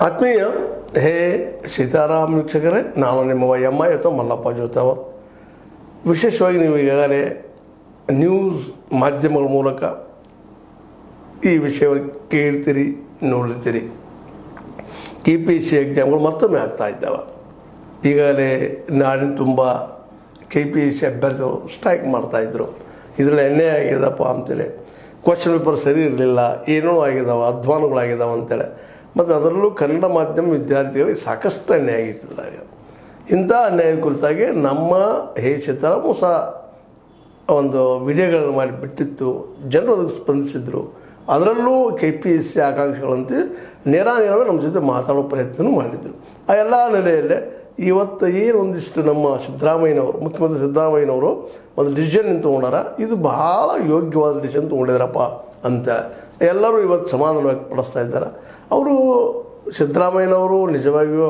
ಆತ್ಮೀಯ ಹೇ ಸೀತಾರಾಮ್ ವೀಕ್ಷಕರೇ ನಾನು ನಿಮ್ಮ ವೈಯಮ್ಮ ಇವತ್ತು ಮಲ್ಲಪ್ಪ ಜೋತವ ವಿಶೇಷವಾಗಿ ನೀವು ಈಗಾಗಲೇ ನ್ಯೂಸ್ ಮಾಧ್ಯಮಗಳ ಮೂಲಕ ಈ ವಿಷಯವನ್ನು ಕೇಳ್ತೀರಿ ನೋಡ್ತೀರಿ ಕೆ ಪಿ ಸಿ ಎಕ್ಸಾಮ್ಗಳು ಮತ್ತೊಮ್ಮೆ ಆಗ್ತಾ ಇದ್ದಾವೆ ಈಗಾಗಲೇ ನಾಡಿನ ತುಂಬ ಕೆ ಪಿ ಸಿ ಅಭ್ಯರ್ಥಿಗಳು ಸ್ಟ್ರೈಕ್ ಮಾಡ್ತಾಯಿದ್ರು ಇದರಲ್ಲಿ ಎಣ್ಣೆ ಆಗ್ಯದಪ್ಪ ಅಂತೇಳಿ ಕ್ವಶನ್ ಪೇಪರ್ ಸರಿ ಇರಲಿಲ್ಲ ಏನೋ ಆಗಿದಾವೆ ಅಧ್ವಾನಗಳಾಗಿದ್ದಾವೆ ಅಂತೇಳಿ ಮತ್ತು ಅದರಲ್ಲೂ ಕನ್ನಡ ಮಾಧ್ಯಮ ವಿದ್ಯಾರ್ಥಿಗಳಿಗೆ ಸಾಕಷ್ಟು ಅನ್ಯಾಯ ಆಗಿತ್ತು ಇದ್ರಾಗ ಇಂಥ ಅನ್ಯಾಯದ ಕುರಿತಾಗಿ ನಮ್ಮ ಹೇ ಸೀತಾರಾಮು ಸಹ ಒಂದು ವಿಡಿಯೋಗಳನ್ನು ಮಾಡಿ ಬಿಟ್ಟಿತ್ತು ಜನರು ಅದಕ್ಕೆ ಸ್ಪಂದಿಸಿದ್ರು ಅದರಲ್ಲೂ ಕೆ ಪಿ ಎಸ್ ಸಿ ಆಕಾಂಕ್ಷಿಗಳಂತೆ ನೇರ ನೇರವೇ ನಮ್ಮ ಜೊತೆ ಮಾತಾಡೋ ಪ್ರಯತ್ನ ಮಾಡಿದರು ಆ ಎಲ್ಲ ನೆಲೆಯಲ್ಲೇ ಇವತ್ತು ಏನು ಒಂದಿಷ್ಟು ನಮ್ಮ ಸಿದ್ದರಾಮಯ್ಯನವರು ಮುಖ್ಯಮಂತ್ರಿ ಸಿದ್ದರಾಮಯ್ಯನವರು ಒಂದು ಡಿಸಿಷನ್ ತೊಗೊಂಡಾರ ಇದು ಬಹಳ ಯೋಗ್ಯವಾದ ಡಿಸಿಷನ್ ತೊಗೊಂಡಿದ್ದಾರಪ್ಪ ಅಂತೇಳಿ ಎಲ್ಲರೂ ಇವತ್ತು ಸಮಾಧಾನ ವ್ಯಕ್ತಪಡಿಸ್ತಾ ಇದ್ದಾರೆ ಅವರು ಸಿದ್ದರಾಮಯ್ಯನವರು ನಿಜವಾಗಿಯೂ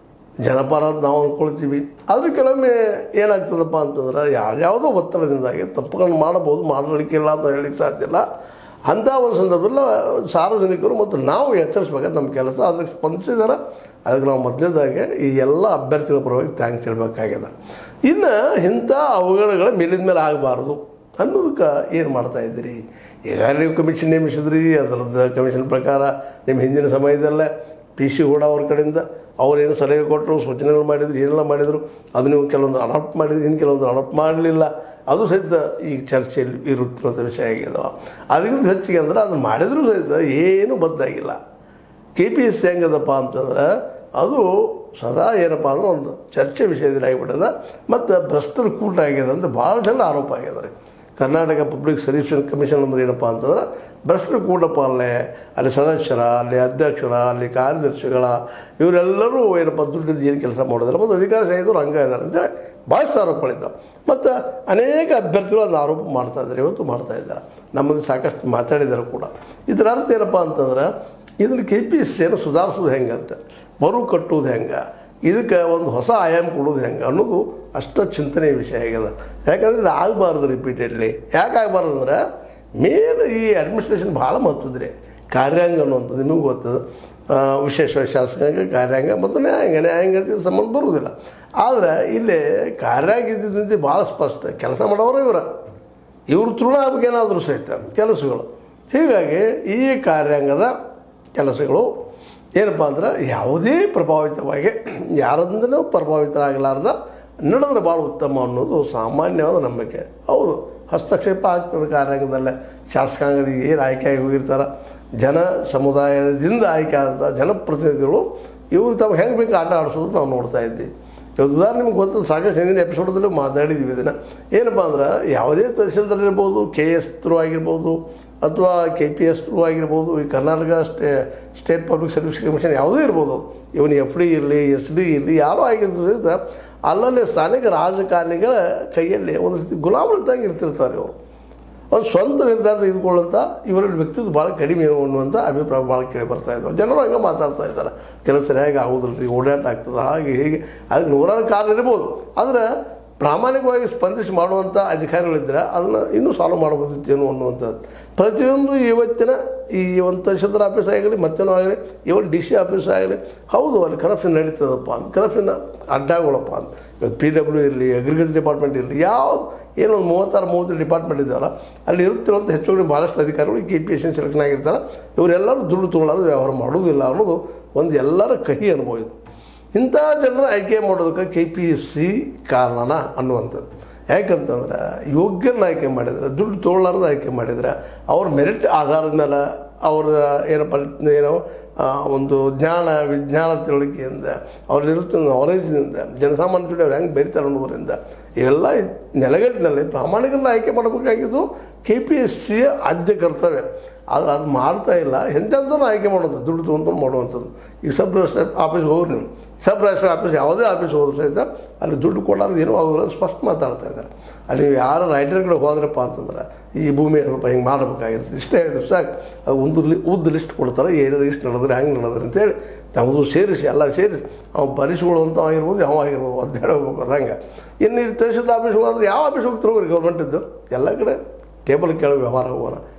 ಜನಪರ ಅಂತ ನಾವು ಅಂದ್ಕೊಳ್ತೀವಿ ಆದರೂ ಕೆಲವೊಮ್ಮೆ ಏನಾಗ್ತದಪ್ಪ ಅಂತಂದ್ರೆ ಯಾವ್ಯಾವುದೋ ಒತ್ತಡದಿಂದಾಗಿ ತಪ್ಪುಗಳನ್ನು ಮಾಡಬಹುದು ಮಾಡಲಿಕ್ಕಿಲ್ಲ ಅಂತ ಹೇಳಲಿಕ್ಕೆ ಸಾಧ್ಯ ಇಲ್ಲ ಅಂಥ ಒಂದು ಸಂದರ್ಭದಲ್ಲಿ ಸಾರ್ವಜನಿಕರು ಮತ್ತು ನಾವು ಎಚ್ಚರಿಸ್ಬೇಕಾದ ನಮ್ಮ ಕೆಲಸ ಅದಕ್ಕೆ ಸ್ಪಂದಿಸಿದಾರೆ ಅದಕ್ಕೆ ನಾವು ಮೊದಲನೇದಾಗಿ ಈ ಎಲ್ಲ ಅಭ್ಯರ್ಥಿಗಳ ಪರವಾಗಿ ಥ್ಯಾಂಕ್ಸ್ ಹೇಳಬೇಕಾಗ್ಯದ ಇನ್ನು ಇಂಥ ಅವಘಡಗಳ ಮೇಲಿನ ಮೇಲೆ ಆಗಬಾರ್ದು ಅನ್ನೋದಕ್ಕೆ ಏನು ಮಾಡ್ತಾ ಇದ್ದೀರಿ ಈಗಾಗಲೇ ನೀವು ಕಮಿಷನ್ ನೇಮಿಸಿದ್ರಿ ಅದರದ್ದು ಕಮಿಷನ್ ಪ್ರಕಾರ ನಿಮ್ಮ ಹಿಂದಿನ ಸಮಯದಲ್ಲೇ ಪಿ ಸಿ ಹೂಡ ಅವ್ರ ಕಡೆಯಿಂದ ಅವರೇನು ಸಲಹೆ ಕೊಟ್ಟರು ಸೂಚನೆಗಳು ಮಾಡಿದ್ರು ಏನೆಲ್ಲ ಮಾಡಿದರು ಅದು ನೀವು ಕೆಲವೊಂದು ಅಡಾಪ್ಟ್ ಮಾಡಿದ್ರಿ ಇನ್ನು ಕೆಲವೊಂದು ಅಡಾಪ್ಟ್ ಮಾಡಲಿಲ್ಲ ಅದು ಸಹಿತ ಈ ಚರ್ಚೆಯಲ್ಲಿ ಇರುತ್ತಿರುವಂಥ ವಿಷಯ ಆಗಿದಾವ ಅದಕ್ಕಿಂತ ಹೆಚ್ಚಿಗೆ ಅಂದ್ರೆ ಅದು ಮಾಡಿದರೂ ಸಹಿತ ಏನೂ ಬದ್ದಾಗಿಲ್ಲ ಕೆ ಪಿ ಎಸ್ ಸಿ ಹೆಂಗದಪ್ಪ ಅಂತಂದ್ರೆ ಅದು ಸದಾ ಏನಪ್ಪ ಅಂದ್ರೆ ಒಂದು ಚರ್ಚೆ ವಿಷಯದಲ್ಲಿ ಆಗಿಬಿಟ್ಟದ ಮತ್ತು ಭ್ರಷ್ಟರ ಕೂಟ ಆಗ್ಯದ ಅಂತ ಭಾಳ ಜನ ಆರೋಪ ಆಗ್ಯದ ರೀ ಕರ್ನಾಟಕ ಪಬ್ಲಿಕ್ ಸರ್ವಿಸ್ ಕಮಿಷನ್ ಅಂದ್ರೆ ಏನಪ್ಪ ಅಂತಂದ್ರೆ ಭ್ರಷ್ಟರ ಕೂಟಪ್ಪ ಅಲ್ಲೇ ಅಲ್ಲಿ ಸದಸ್ಯರ ಅಲ್ಲಿ ಅಧ್ಯಕ್ಷರ ಅಲ್ಲಿ ಕಾರ್ಯದರ್ಶಿಗಳ ಇವರೆಲ್ಲರೂ ಏನಪ್ಪ ದುಡ್ಡಿದ್ದು ಏನು ಕೆಲಸ ಮಾಡೋದಿಲ್ಲ ಮತ್ತು ಅಧಿಕಾರ ಶಾಹಿದವರು ಹಂಗೆ ಇದ್ದಾರೆ ಅಂತೇಳಿ ಭಾಳಷ್ಟು ಆರೋಪಗಳಿದ್ದಾವೆ ಮತ್ತು ಅನೇಕ ಅಭ್ಯರ್ಥಿಗಳು ಅದನ್ನು ಆರೋಪ ಮಾಡ್ತಾ ಇದ್ದಾರೆ ಇವತ್ತು ಮಾಡ್ತಾ ಇದ್ದಾರೆ ನಮ್ಮಲ್ಲಿ ಸಾಕಷ್ಟು ಮಾತಾಡಿದ್ದಾರೆ ಕೂಡ ಇದರ ಅರ್ಥ ಏನಪ್ಪ ಅಂತಂದ್ರೆ ಇದನ್ನು ಕೆ ಪಿ ಎಸ್ ಸಿಯನ್ನು ಸುಧಾರಿಸೋದು ಹೆಂಗೆ ಅಂತ ಮರು ಕಟ್ಟುವುದು ಹೆಂಗೆ ಇದಕ್ಕೆ ಒಂದು ಹೊಸ ಆಯಾಮ ಕೊಡೋದು ಹೆಂಗೆ ಅನ್ನೋದು ಅಷ್ಟು ಚಿಂತನೆಯ ವಿಷಯ ಆಗ್ಯದ ಯಾಕಂದ್ರೆ ಇದು ಆಗಬಾರ್ದು ರಿಪೀಟೆಡ್ಲಿ ಯಾಕೆ ಆಗಬಾರ್ದು ಅಂದ್ರೆ ಮೇನ್ ಈ ಅಡ್ಮಿನಿಸ್ಟ್ರೇಷನ್ ಭಾಳ ಮಹತ್ವದ್ರಿ ಕಾರ್ಯಾಂಗ ಅನ್ನುವಂಥದ್ದು ನಿಮಗೂ ಗೊತ್ತದ ಆ, ವಿಶೇಷವಾಗಿ ಶಾಸಕಾಂಗ ಕಾರ್ಯಾಂಗ ಮತ್ತು ನ್ಯಾಯಾಂಗ ನ್ಯಾಯಾಂಗ ಅಂತ ಇದು ಸಂಬಂಧ ಬರುವುದಿಲ್ಲ ಆದರೆ ಇಲ್ಲಿ ಕಾರ್ಯಾಂಗ ಇದ್ದಿದ್ದಂತೆ ಭಾಳ ಸ್ಪಷ್ಟ ಕೆಲಸ ಮಾಡೋರು ಇವರ ಇವರು ತೃಣ ಆಗ್ಬೇಕೇನಾದರೂ ಸಹಿತ ಕೆಲಸಗಳು ಹೀಗಾಗಿ ಈ ಕಾರ್ಯಾಂಗದ ಕೆಲಸಗಳು ಏನಪ್ಪ ಅಂದ್ರೆ ಯಾವುದೇ ಪ್ರಭಾವಿತವಾಗಿ ಯಾರಿಂದನೂ ಪ್ರಭಾವಿತರಾಗಲಾರ್ದ ನಡೆದ್ರೆ ಭಾಳ ಉತ್ತಮ ಅನ್ನೋದು ಸಾಮಾನ್ಯವಾದ ನಂಬಿಕೆ ಹೌದು ಹಸ್ತಕ್ಷೇಪ ಆಗ್ತದೆ ಕಾರ್ಯಾಂಗದಲ್ಲೇ ಶಾಸಕಾಂಗದ ಏನು ಆಯ್ಕೆಯಾಗಿ ಹೋಗಿರ್ತಾರೆ ಜನ ಸಮುದಾಯದಿಂದ ಆಯ್ಕೆ ಆದಂಥ ಜನಪ್ರತಿನಿಧಿಗಳು ಇವರು ತಾವು ಹೆಂಗೆ ಬೇಕು ಆಟ ಆಡಿಸೋದು ನಾವು ನೋಡ್ತಾ ಇದ್ದೀವಿ ಇವತ್ತು ಉದಾಹರಣೆ ನಿಮ್ಗೆ ಗೊತ್ತದ ಸಾಕಷ್ಟು ಹಿಂದಿನ ಎಪಿಸೋಡಲ್ಲೂ ಮಾತಾಡಿದ್ವಿ ಇದನ್ನು ಏನಪ್ಪ ಅಂದ್ರೆ ಯಾವುದೇ ತಹಶೀಲ್ದಲ್ಲಿರ್ಬೋದು ಕೆ ಎಸ್ ಥ್ರೂ ಆಗಿರ್ಬೋದು ಅಥವಾ ಕೆ ಪಿ ಎಸ್ ಥ್ರೂ ಆಗಿರ್ಬೋದು ಈ Karnataka stay state public service commission ಯಾವುದೇ ಇರ್ಬೋದು ಇವನ್ ಎಫ್ ಡಿ ಇರಲಿ ಎಸ್ ಡಿ ಇರಲಿ ಯಾರೋ ಆಗಿದ್ರು ಸಹಿತ ಅಲ್ಲಲ್ಲಿ ಸ್ಥಾನಿಕ ರಾಜಕಾರಣಿಗಳ ಕೈಯಲ್ಲಿ ಒಂದು ರೀತಿ ಗುಲಾಮರಿದ್ದಂಗೆ ಇರ್ತಿರ್ತಾರೆ ಇವರು ಒಂದು ಸ್ವಂತ ನಿರ್ಧಾರ ತೆಗೆದುಕೊಳ್ಳುವಂಥ ಇವರಲ್ಲಿ ವ್ಯಕ್ತಿತ್ವ ಭಾಳ ಕಡಿಮೆ ಅನ್ನುವಂಥ ಅಭಿಪ್ರಾಯ ಭಾಳ ಕೇಳಿ ಬರ್ತಾ ಇದ್ದಾವೆ ಜನರು ಹಂಗೆ ಮಾತಾಡ್ತಾ ಇದ್ದಾರೆ ಕೆಲಸ ಸರಿಯಾಗಿ ಆಗೋದಿಲ್ಲ ರೀ ಓಡಾಟ ಆಗ್ತದೆ ಹಾಗೆ ಹೀಗೆ ಅದಕ್ಕೆ ನೂರಾರು ಕಾರಣ ಇರ್ಬೋದು ಆದರೆ ಪ್ರಾಮಾಣಿಕವಾಗಿ ಸ್ಪಂದಿಸಿ ಮಾಡುವಂಥ ಅಧಿಕಾರಿಗಳಿದ್ದರೆ ಅದನ್ನು ಇನ್ನೂ ಸಾಲ್ವ್ ಮಾಡಬಹುದಿತ್ತೇನು ಅನ್ನುವಂಥದ್ದು ಪ್ರತಿಯೊಂದು ಇವತ್ತಿನ ಈ ಒಂದು ತಹಶೀಲ್ದಾರ್ ಆಫೀಸ್ ಆಗಲಿ ಮತ್ತೇನೋ ಆಗಲಿ ಇವನ್ ಡಿ ಸಿ ಆಫೀಸ್ ಆಗಲಿ ಹೌದು ಅಲ್ಲಿ ಕರಪ್ಷನ್ ನಡೀತದಪ್ಪ ಅಂತ ಕರಪ್ಷನ್ ಅಡ್ಡಾಗಳಪ್ಪ ಅಂತ ಇವತ್ತು ಪಿ ಡಬ್ಲ್ಯೂ ಇರಲಿ ಅಗ್ರಿಕಲ್ಚರ್ ಡಿಪಾರ್ಟ್ಮೆಂಟ್ ಇರಲಿ ಯಾವ್ದು ಏನೋ ಒಂದು ಮೂವತ್ತಾರು ಮೂವತ್ತು ಡಿಪಾರ್ಟ್ಮೆಂಟ್ ಇದ್ದಾವಲ್ಲ ಅಲ್ಲಿ ಇರುತ್ತಿರುವಂಥ ಹೆಚ್ಚು ಕಡಿಮೆ ಭಾಳಷ್ಟು ಅಧಿಕಾರಿಗಳು ಕೆ ಪಿ ಎಸ್ ಸೆಲೆಕ್ಷನ್ ಆಗಿರ್ತಾರೆ ಇವರೆಲ್ಲರೂ ದುಡ್ಡು ತೊಗೊಳ್ಳೋದು ವ್ಯವಹಾರ ಮಾಡೋದಿಲ್ಲ ಅನ್ನೋದು ಒಂದು ಎಲ್ಲರ ಕಹಿ ಅನುಭವ ಇದು ಇಂಥ ಜನರ ಆಯ್ಕೆ ಮಾಡೋದಕ್ಕೆ ಕೆ ಪಿ ಎಸ್ ಸಿ ಕಾರಣನ ಅನ್ನುವಂಥದ್ದು ಯಾಕಂತಂದ್ರೆ ಯೋಗ್ಯನ ಆಯ್ಕೆ ಮಾಡಿದ್ರೆ ದುಡ್ಡು ತೊಗೊಳ್ಳಾರ್ದು ಆಯ್ಕೆ ಮಾಡಿದ್ರೆ ಅವ್ರ ಮೆರಿಟ್ ಆಧಾರದ ಮೇಲೆ ಅವರ ಏನಪ್ಪ ಏನೋ ಆ, ಒಂದು ಜ್ಞಾನ ವಿಜ್ಞಾನ ತಿಳುವಳಿಕೆಯಿಂದ ಅವ್ರಲ್ಲಿರುತ್ತೆ ನಾಲೆಜ್ನಿಂದ ಜನಸಾಮಾನ್ಯ ಜೋಡಿ ಅವ್ರು ಹೆಂಗೆ ಬೆರಿತಾರೆ ಅನ್ನೋದರಿಂದ ಇವೆಲ್ಲ ನೆಲೆಗಟ್ಟಿನಲ್ಲಿ ಪ್ರಾಮಾಣಿಕರನ್ನ ಆಯ್ಕೆ ಮಾಡಬೇಕಾಗಿದ್ದು ಕೆ ಪಿ ಎಸ್ ಸಿಯ ಆದ್ಯ ಕರ್ತವ್ಯ ಆದರೆ ಅದು ಮಾಡ್ತಾ ಇಲ್ಲ ಎಂತೆಂಥದ್ದು ಆಯ್ಕೆ ಮಾಡೋದು ದುಡ್ಡು ತೊಗೊಂಡು ಮಾಡುವಂಥದ್ದು ಈ ಸಬ್ ರಿಜಿಸ್ಟರ್ ಆಫೀಸ್ಗೆ ಹೋಗ್ರಿ ನೀವು ಸಬ್ ರಿಜಿಸ್ಟರ್ ಆಫೀಸ್ ಯಾವುದೇ ಆಫೀಸ್ ಹೋದ್ರು ಸಹಿತ ಅಲ್ಲಿ ದುಡ್ಡು ಕೊಡೋದು ಏನೂ ಆಗೋದಿಲ್ಲ ಅಂತ ಸ್ಪಷ್ಟ ಮಾತಾಡ್ತಾ ಇದ್ದಾರೆ ಅಲ್ಲಿ ನೀವು ಯಾರು ರೈಟರ್ ಕಡೆ ಹೋದ್ರಪ್ಪ ಅಂತಂದ್ರೆ ಈ ಭೂಮಿ ಸ್ವಲ್ಪ ಹಿಂಗೆ ಮಾಡಬೇಕಾಗಿರುತ್ತೆ ಇಷ್ಟೇ ಹೇಳಿದ್ರು ಸಾಕು ಅದು ಒಂದು ಲಿ ಉದ್ದ ಲಿಸ್ಟ್ ಕೊಡ್ತಾರೆ ಏನಿದೆ ಇಷ್ಟು ನಡೆದ್ರೆ ಹೆಂಗೆ ನಡೆದ್ರೆ ಅಂತೇಳಿ ತಮ್ಮದು ಸೇರಿಸಿ ಎಲ್ಲ ಸೇರಿಸಿ ಅವ್ನು ಪರಿಸ್ಕೊಳ್ಳುವಂಥ ಆಗಿರ್ಬೋದು ಯಾವ ಆಗಿರ್ಬೋದು ಒದ್ದಾಡಿ ಹೋಗ್ಬೇಕು ಅದಂಗೆ ಇನ್ನು ಈ ತಹಶೀಲ್ದಾರ್ ಆಫೀಸ್ಗೆ ಹೋದ್ರೆ ಯಾವ ಆಫೀಸ್ ಹೋಗ್ತಾರೆ ಹೋಗ್ರಿ ಗೌರ್ಮೆಂಟಿದ್ದು ಎಲ್ಲ ಕಡೆ ಟೇಬಲ್ ಕೆಳಗೆ ವ್ಯವಹಾರ ಹೋಗೋಣ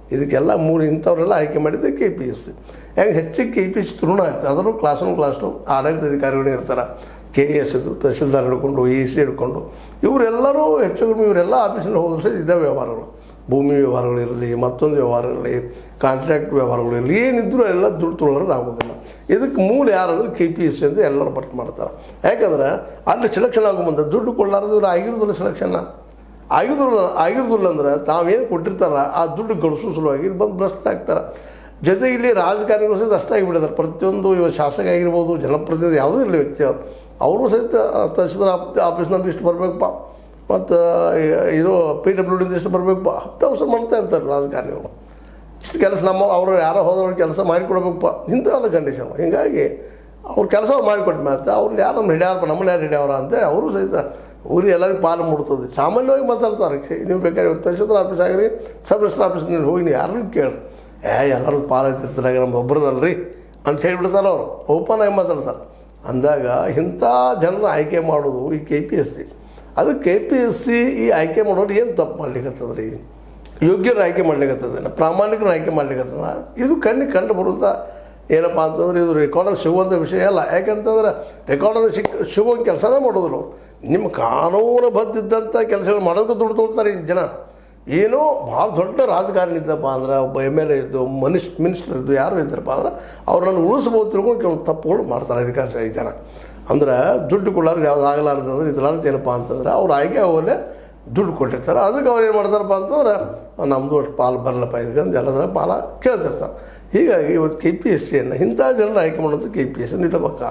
ಇದಕ್ಕೆಲ್ಲ ಮೂರು ಇಂಥವ್ರೆಲ್ಲ ಆಯ್ಕೆ ಮಾಡಿದ್ದು ಕೆ ಪಿ ಎಸ್ ಸಿ ಯಾಕೆ ಹೆಚ್ಚಿಗೆ ಕೆ ಪಿ ಎಸ್ ಸಿ ತೃಣ ಆಗ್ತದೆ ಅದರಲ್ಲೂ ಕ್ಲಾಸ್ ಒನ್ ಕ್ಲಾಸ್ ಟು ಆಡಳಿತ ಅಧಿಕಾರಿಗಳು ಇರ್ತಾರೆ ಕೆ ಎ ಎಸ್ ಇದು ತಹಶೀಲ್ದಾರ್ ಹಿಡ್ಕೊಂಡು ಎ ಸಿ ಹಿಡ್ಕೊಂಡು ಇವರೆಲ್ಲರೂ ಹೆಚ್ಚು ಕಡಿಮೆ ಇವರೆಲ್ಲ ಆಫೀಸಿನಲ್ಲಿ ಹೋದ್ರೆ ಸಹ ಇದೇ ವ್ಯವಹಾರಗಳು ಭೂಮಿ ವ್ಯವಹಾರಗಳಿರಲಿ ಮತ್ತೊಂದು ವ್ಯವಹಾರ ಇರಲಿ ಕಾಂಟ್ರಾಕ್ಟ್ ವ್ಯವಹಾರಗಳು ಇರಲಿ ಏನಿದ್ರು ಎಲ್ಲ ದುಡ್ಡು ತೊಗೊಳೋದು ಆಗೋದಿಲ್ಲ ಇದಕ್ಕೆ ಮೂಲ ಯಾರಂದ್ರೆ ಕೆ ಪಿ ಎಸ್ ಸಿ ಅಂತ ಎಲ್ಲರೂ ಪಟ್ಟು ಮಾಡ್ತಾರೆ ಯಾಕಂದ್ರೆ ಅಲ್ಲಿ ಸೆಲೆಕ್ಷನ್ ಆಗೋ ಮುಂದೆ ದುಡ್ಡು ಕೊಡಲಾರ್ದು ಇವ್ರು ಆಗಿರೋದಿಲ್ಲ ಸೆಲೆಕ್ಷನ್ನ ಆಗಿರೋದಿಲ್ಲ ಆಗಿರೋದಿಲ್ಲ ಅಂದ್ರೆ ತಾವೇನು ಕೊಟ್ಟಿರ್ತಾರ ಆ ದುಡ್ಡು ಗಳಿಸೋ ಸಲುವಾಗಿ ಇಲ್ಲಿ ಬಂದು ಭ್ರಷ್ಟ ಆಗ್ತಾರೆ ಜೊತೆಗೆ ಇಲ್ಲಿ ರಾಜಕಾರಣಿಗಳು ಸಹಿತ ಅಷ್ಟೇ ಆಗಿಬಿಟ್ಟಿದ್ದಾರೆ ಪ್ರತಿಯೊಂದು ಇವ ಶಾಸಕ ಆಗಿರ್ಬೋದು ಜನಪ್ರತಿನಿಧಿ ಯಾವುದೂ ಇರಲಿ ವ್ಯಕ್ತಿ ಅವರು ಅವರು ಸಹಿತ ತಹಶೀಲ್ದಾರ್ ಆಫ್ ಆಫೀಸ್ನಲ್ಲಿ ಇಷ್ಟು ಬರಬೇಕಪ್ಪ ಮತ್ತು ಇದು ಪಿ ಡಬ್ಲ್ಯೂ ಡಿಂದ ಇಷ್ಟು ಬರಬೇಕಪ್ಪ ಹತ್ತು ಅವಸರ ಮಾಡ್ತಾ ಇರ್ತಾರೆ ರಾಜಕಾರಣಿಗಳು ಇಷ್ಟು ಕೆಲಸ ನಮ್ಮ ಅವರು ಯಾರೋ ಹೋದವ್ರು ಕೆಲಸ ಮಾಡಿಕೊಡ್ಬೇಕಪ್ಪ ಇಂಥವೆಲ್ಲ ಕಂಡೀಷನ್ ಹೀಗಾಗಿ ಅವ್ರ ಕೆಲಸ ಅವ್ರು ಮಾಡಿಕೊಟ್ಟ ಮತ್ತೆ ಅವ್ರು ಯಾರು ನಮ್ಮ ಹಿಡಿಯಾರಪ್ಪ ನಮ್ಮನ್ನ ಯಾರು ಹಿಡಿಯವ್ರ ಅಂತ ಅವರು ಸಹಿತ ಊರಿಗೆ ಎಲ್ಲರಿಗೂ ಪಾಲು ಮುಡ್ತದೆ ಸಾಮಾನ್ಯವಾಗಿ ಮಾತಾಡ್ತಾರೆ ಛೆ, ನೀವು ಬೇಕಾದ್ರೆ ತಹಶೀಲ್ದಾರ್ ಆಫೀಸ್ ಆಗಿರಿ ಸಬ್ ರಿಜಿಸ್ಟರ್ ಆಫೀಸ್ನಲ್ಲಿ ಹೋಗಿ ನೀವು ಯಾರನ್ನು ಕೇಳಿ ಏ ಎಲ್ಲರೂ ಪಾಲು ಐತಿರ್ತಾರೆ ನಮ್ದು ಒಬ್ಬರದಲ್ರಿ ಅಂತ ಹೇಳಿಬಿಡ್ತಾರೆ ಅವರು ಓಪನ್ ಆಗಿ ಮಾತಾಡ್ತಾರೆ ಅಂದಾಗ ಇಂಥ ಜನರ ಆಯ್ಕೆ ಮಾಡೋದು ಈ ಕೆ ಪಿ ಎಸ್ ಸಿ ಅದು ಕೆ ಪಿ ಎಸ್ ಸಿ ಈ ಆಯ್ಕೆ ಮಾಡೋರು ಏನು ತಪ್ಪು ಮಾಡ್ಲಿಕ್ಕತ್ತದ ರೀ ಯೋಗ್ಯರು ಆಯ್ಕೆ ಮಾಡ್ಲಿಕ್ಕತ್ತದ ಪ್ರಾಮಾಣಿಕರು ಆಯ್ಕೆ ಮಾಡ್ಲಿಕ್ಕತ್ತದ ಇದು ಕಣ್ಣಿಗೆ ಕಂಡು ಬರುವಂಥ ಏನಪ್ಪ ಅಂತಂದ್ರೆ ಇದು ರೆಕಾರ್ಡಲ್ಲಿ ಸಿಗುವಂಥ ವಿಷಯ ಅಲ್ಲ ಯಾಕಂತಂದ್ರೆ ರೆಕಾರ್ಡಲ್ಲಿ ಸಿಕ್ ಸಿಗುವಂಥ ಕೆಲಸನೇ ಮಾಡೋದಿಲ್ಲ ಅವ್ರು ನಿಮ್ಮ ಕಾನೂನು ಬದ್ದಿದ್ದಂಥ ಕೆಲಸಗಳು ಮಾಡೋದಕ್ಕೆ ದುಡ್ಡು ತೊಗೊಳ್ತಾರೆ ಈ ಜನ ಏನೋ ಭಾಳ ದೊಡ್ಡ ರಾಜಕಾರಣಿ ಇದ್ದಪ್ಪ ಅಂದ್ರೆ ಒಬ್ಬ ಎಮ್ ಎಲ್ ಎ ಇದ್ದು ಮನಿಷ್ ಮಿನಿಸ್ಟರ್ ಇದ್ದು ಯಾರು ಇದ್ದಾರಪ್ಪ ಅಂದ್ರೆ ಅವ್ರನ್ನ ಉಳಿಸ್ಬೋದು ತಿಳ್ಕೊಂಡು ಕೆಲವೊಂದು ತಪ್ಪುಗಳು ಮಾಡ್ತಾರೆ ಅಧಿಕಾರಶಾಹಿ ಜನ ಅಂದ್ರೆ ದುಡ್ಡು ಕೊಡಲಾರ್ದು ಯಾವ್ದು ಆಗಲಾರ್ದು ಅಂದ್ರೆ ಇದ್ರಾರ್ದು ಏನಪ್ಪ ಅಂತಂದ್ರೆ ಅವ್ರು ಆಯ್ಕೆ ಹೋಗಲೇ ದುಡ್ಡು ಕೊಟ್ಟಿರ್ತಾರೆ ಅದಕ್ಕೆ ಅವ್ರು ಏನು ಮಾಡ್ತಾರಪ್ಪ ಅಂತಂದ್ರೆ ನಮ್ಮದು ಅಷ್ಟು ಪಾಲು ಬರಲಪ್ಪ ಇದಕ್ಕೆ ಅಂತ ಎಲ್ಲದರ ಪಾಲ ಕೇಳ್ತಿರ್ತಾರೆ ಹೀಗಾಗಿ ಇವತ್ತು ಕೆ ಪಿ ಎಸ್ ಸಿಯನ್ನು ಇಂಥ ಜನರು ಆಯ್ಕೆ ಮಾಡೋದು ಕೆ ಪಿ ಎಸ್ ಇಡಬೇಕ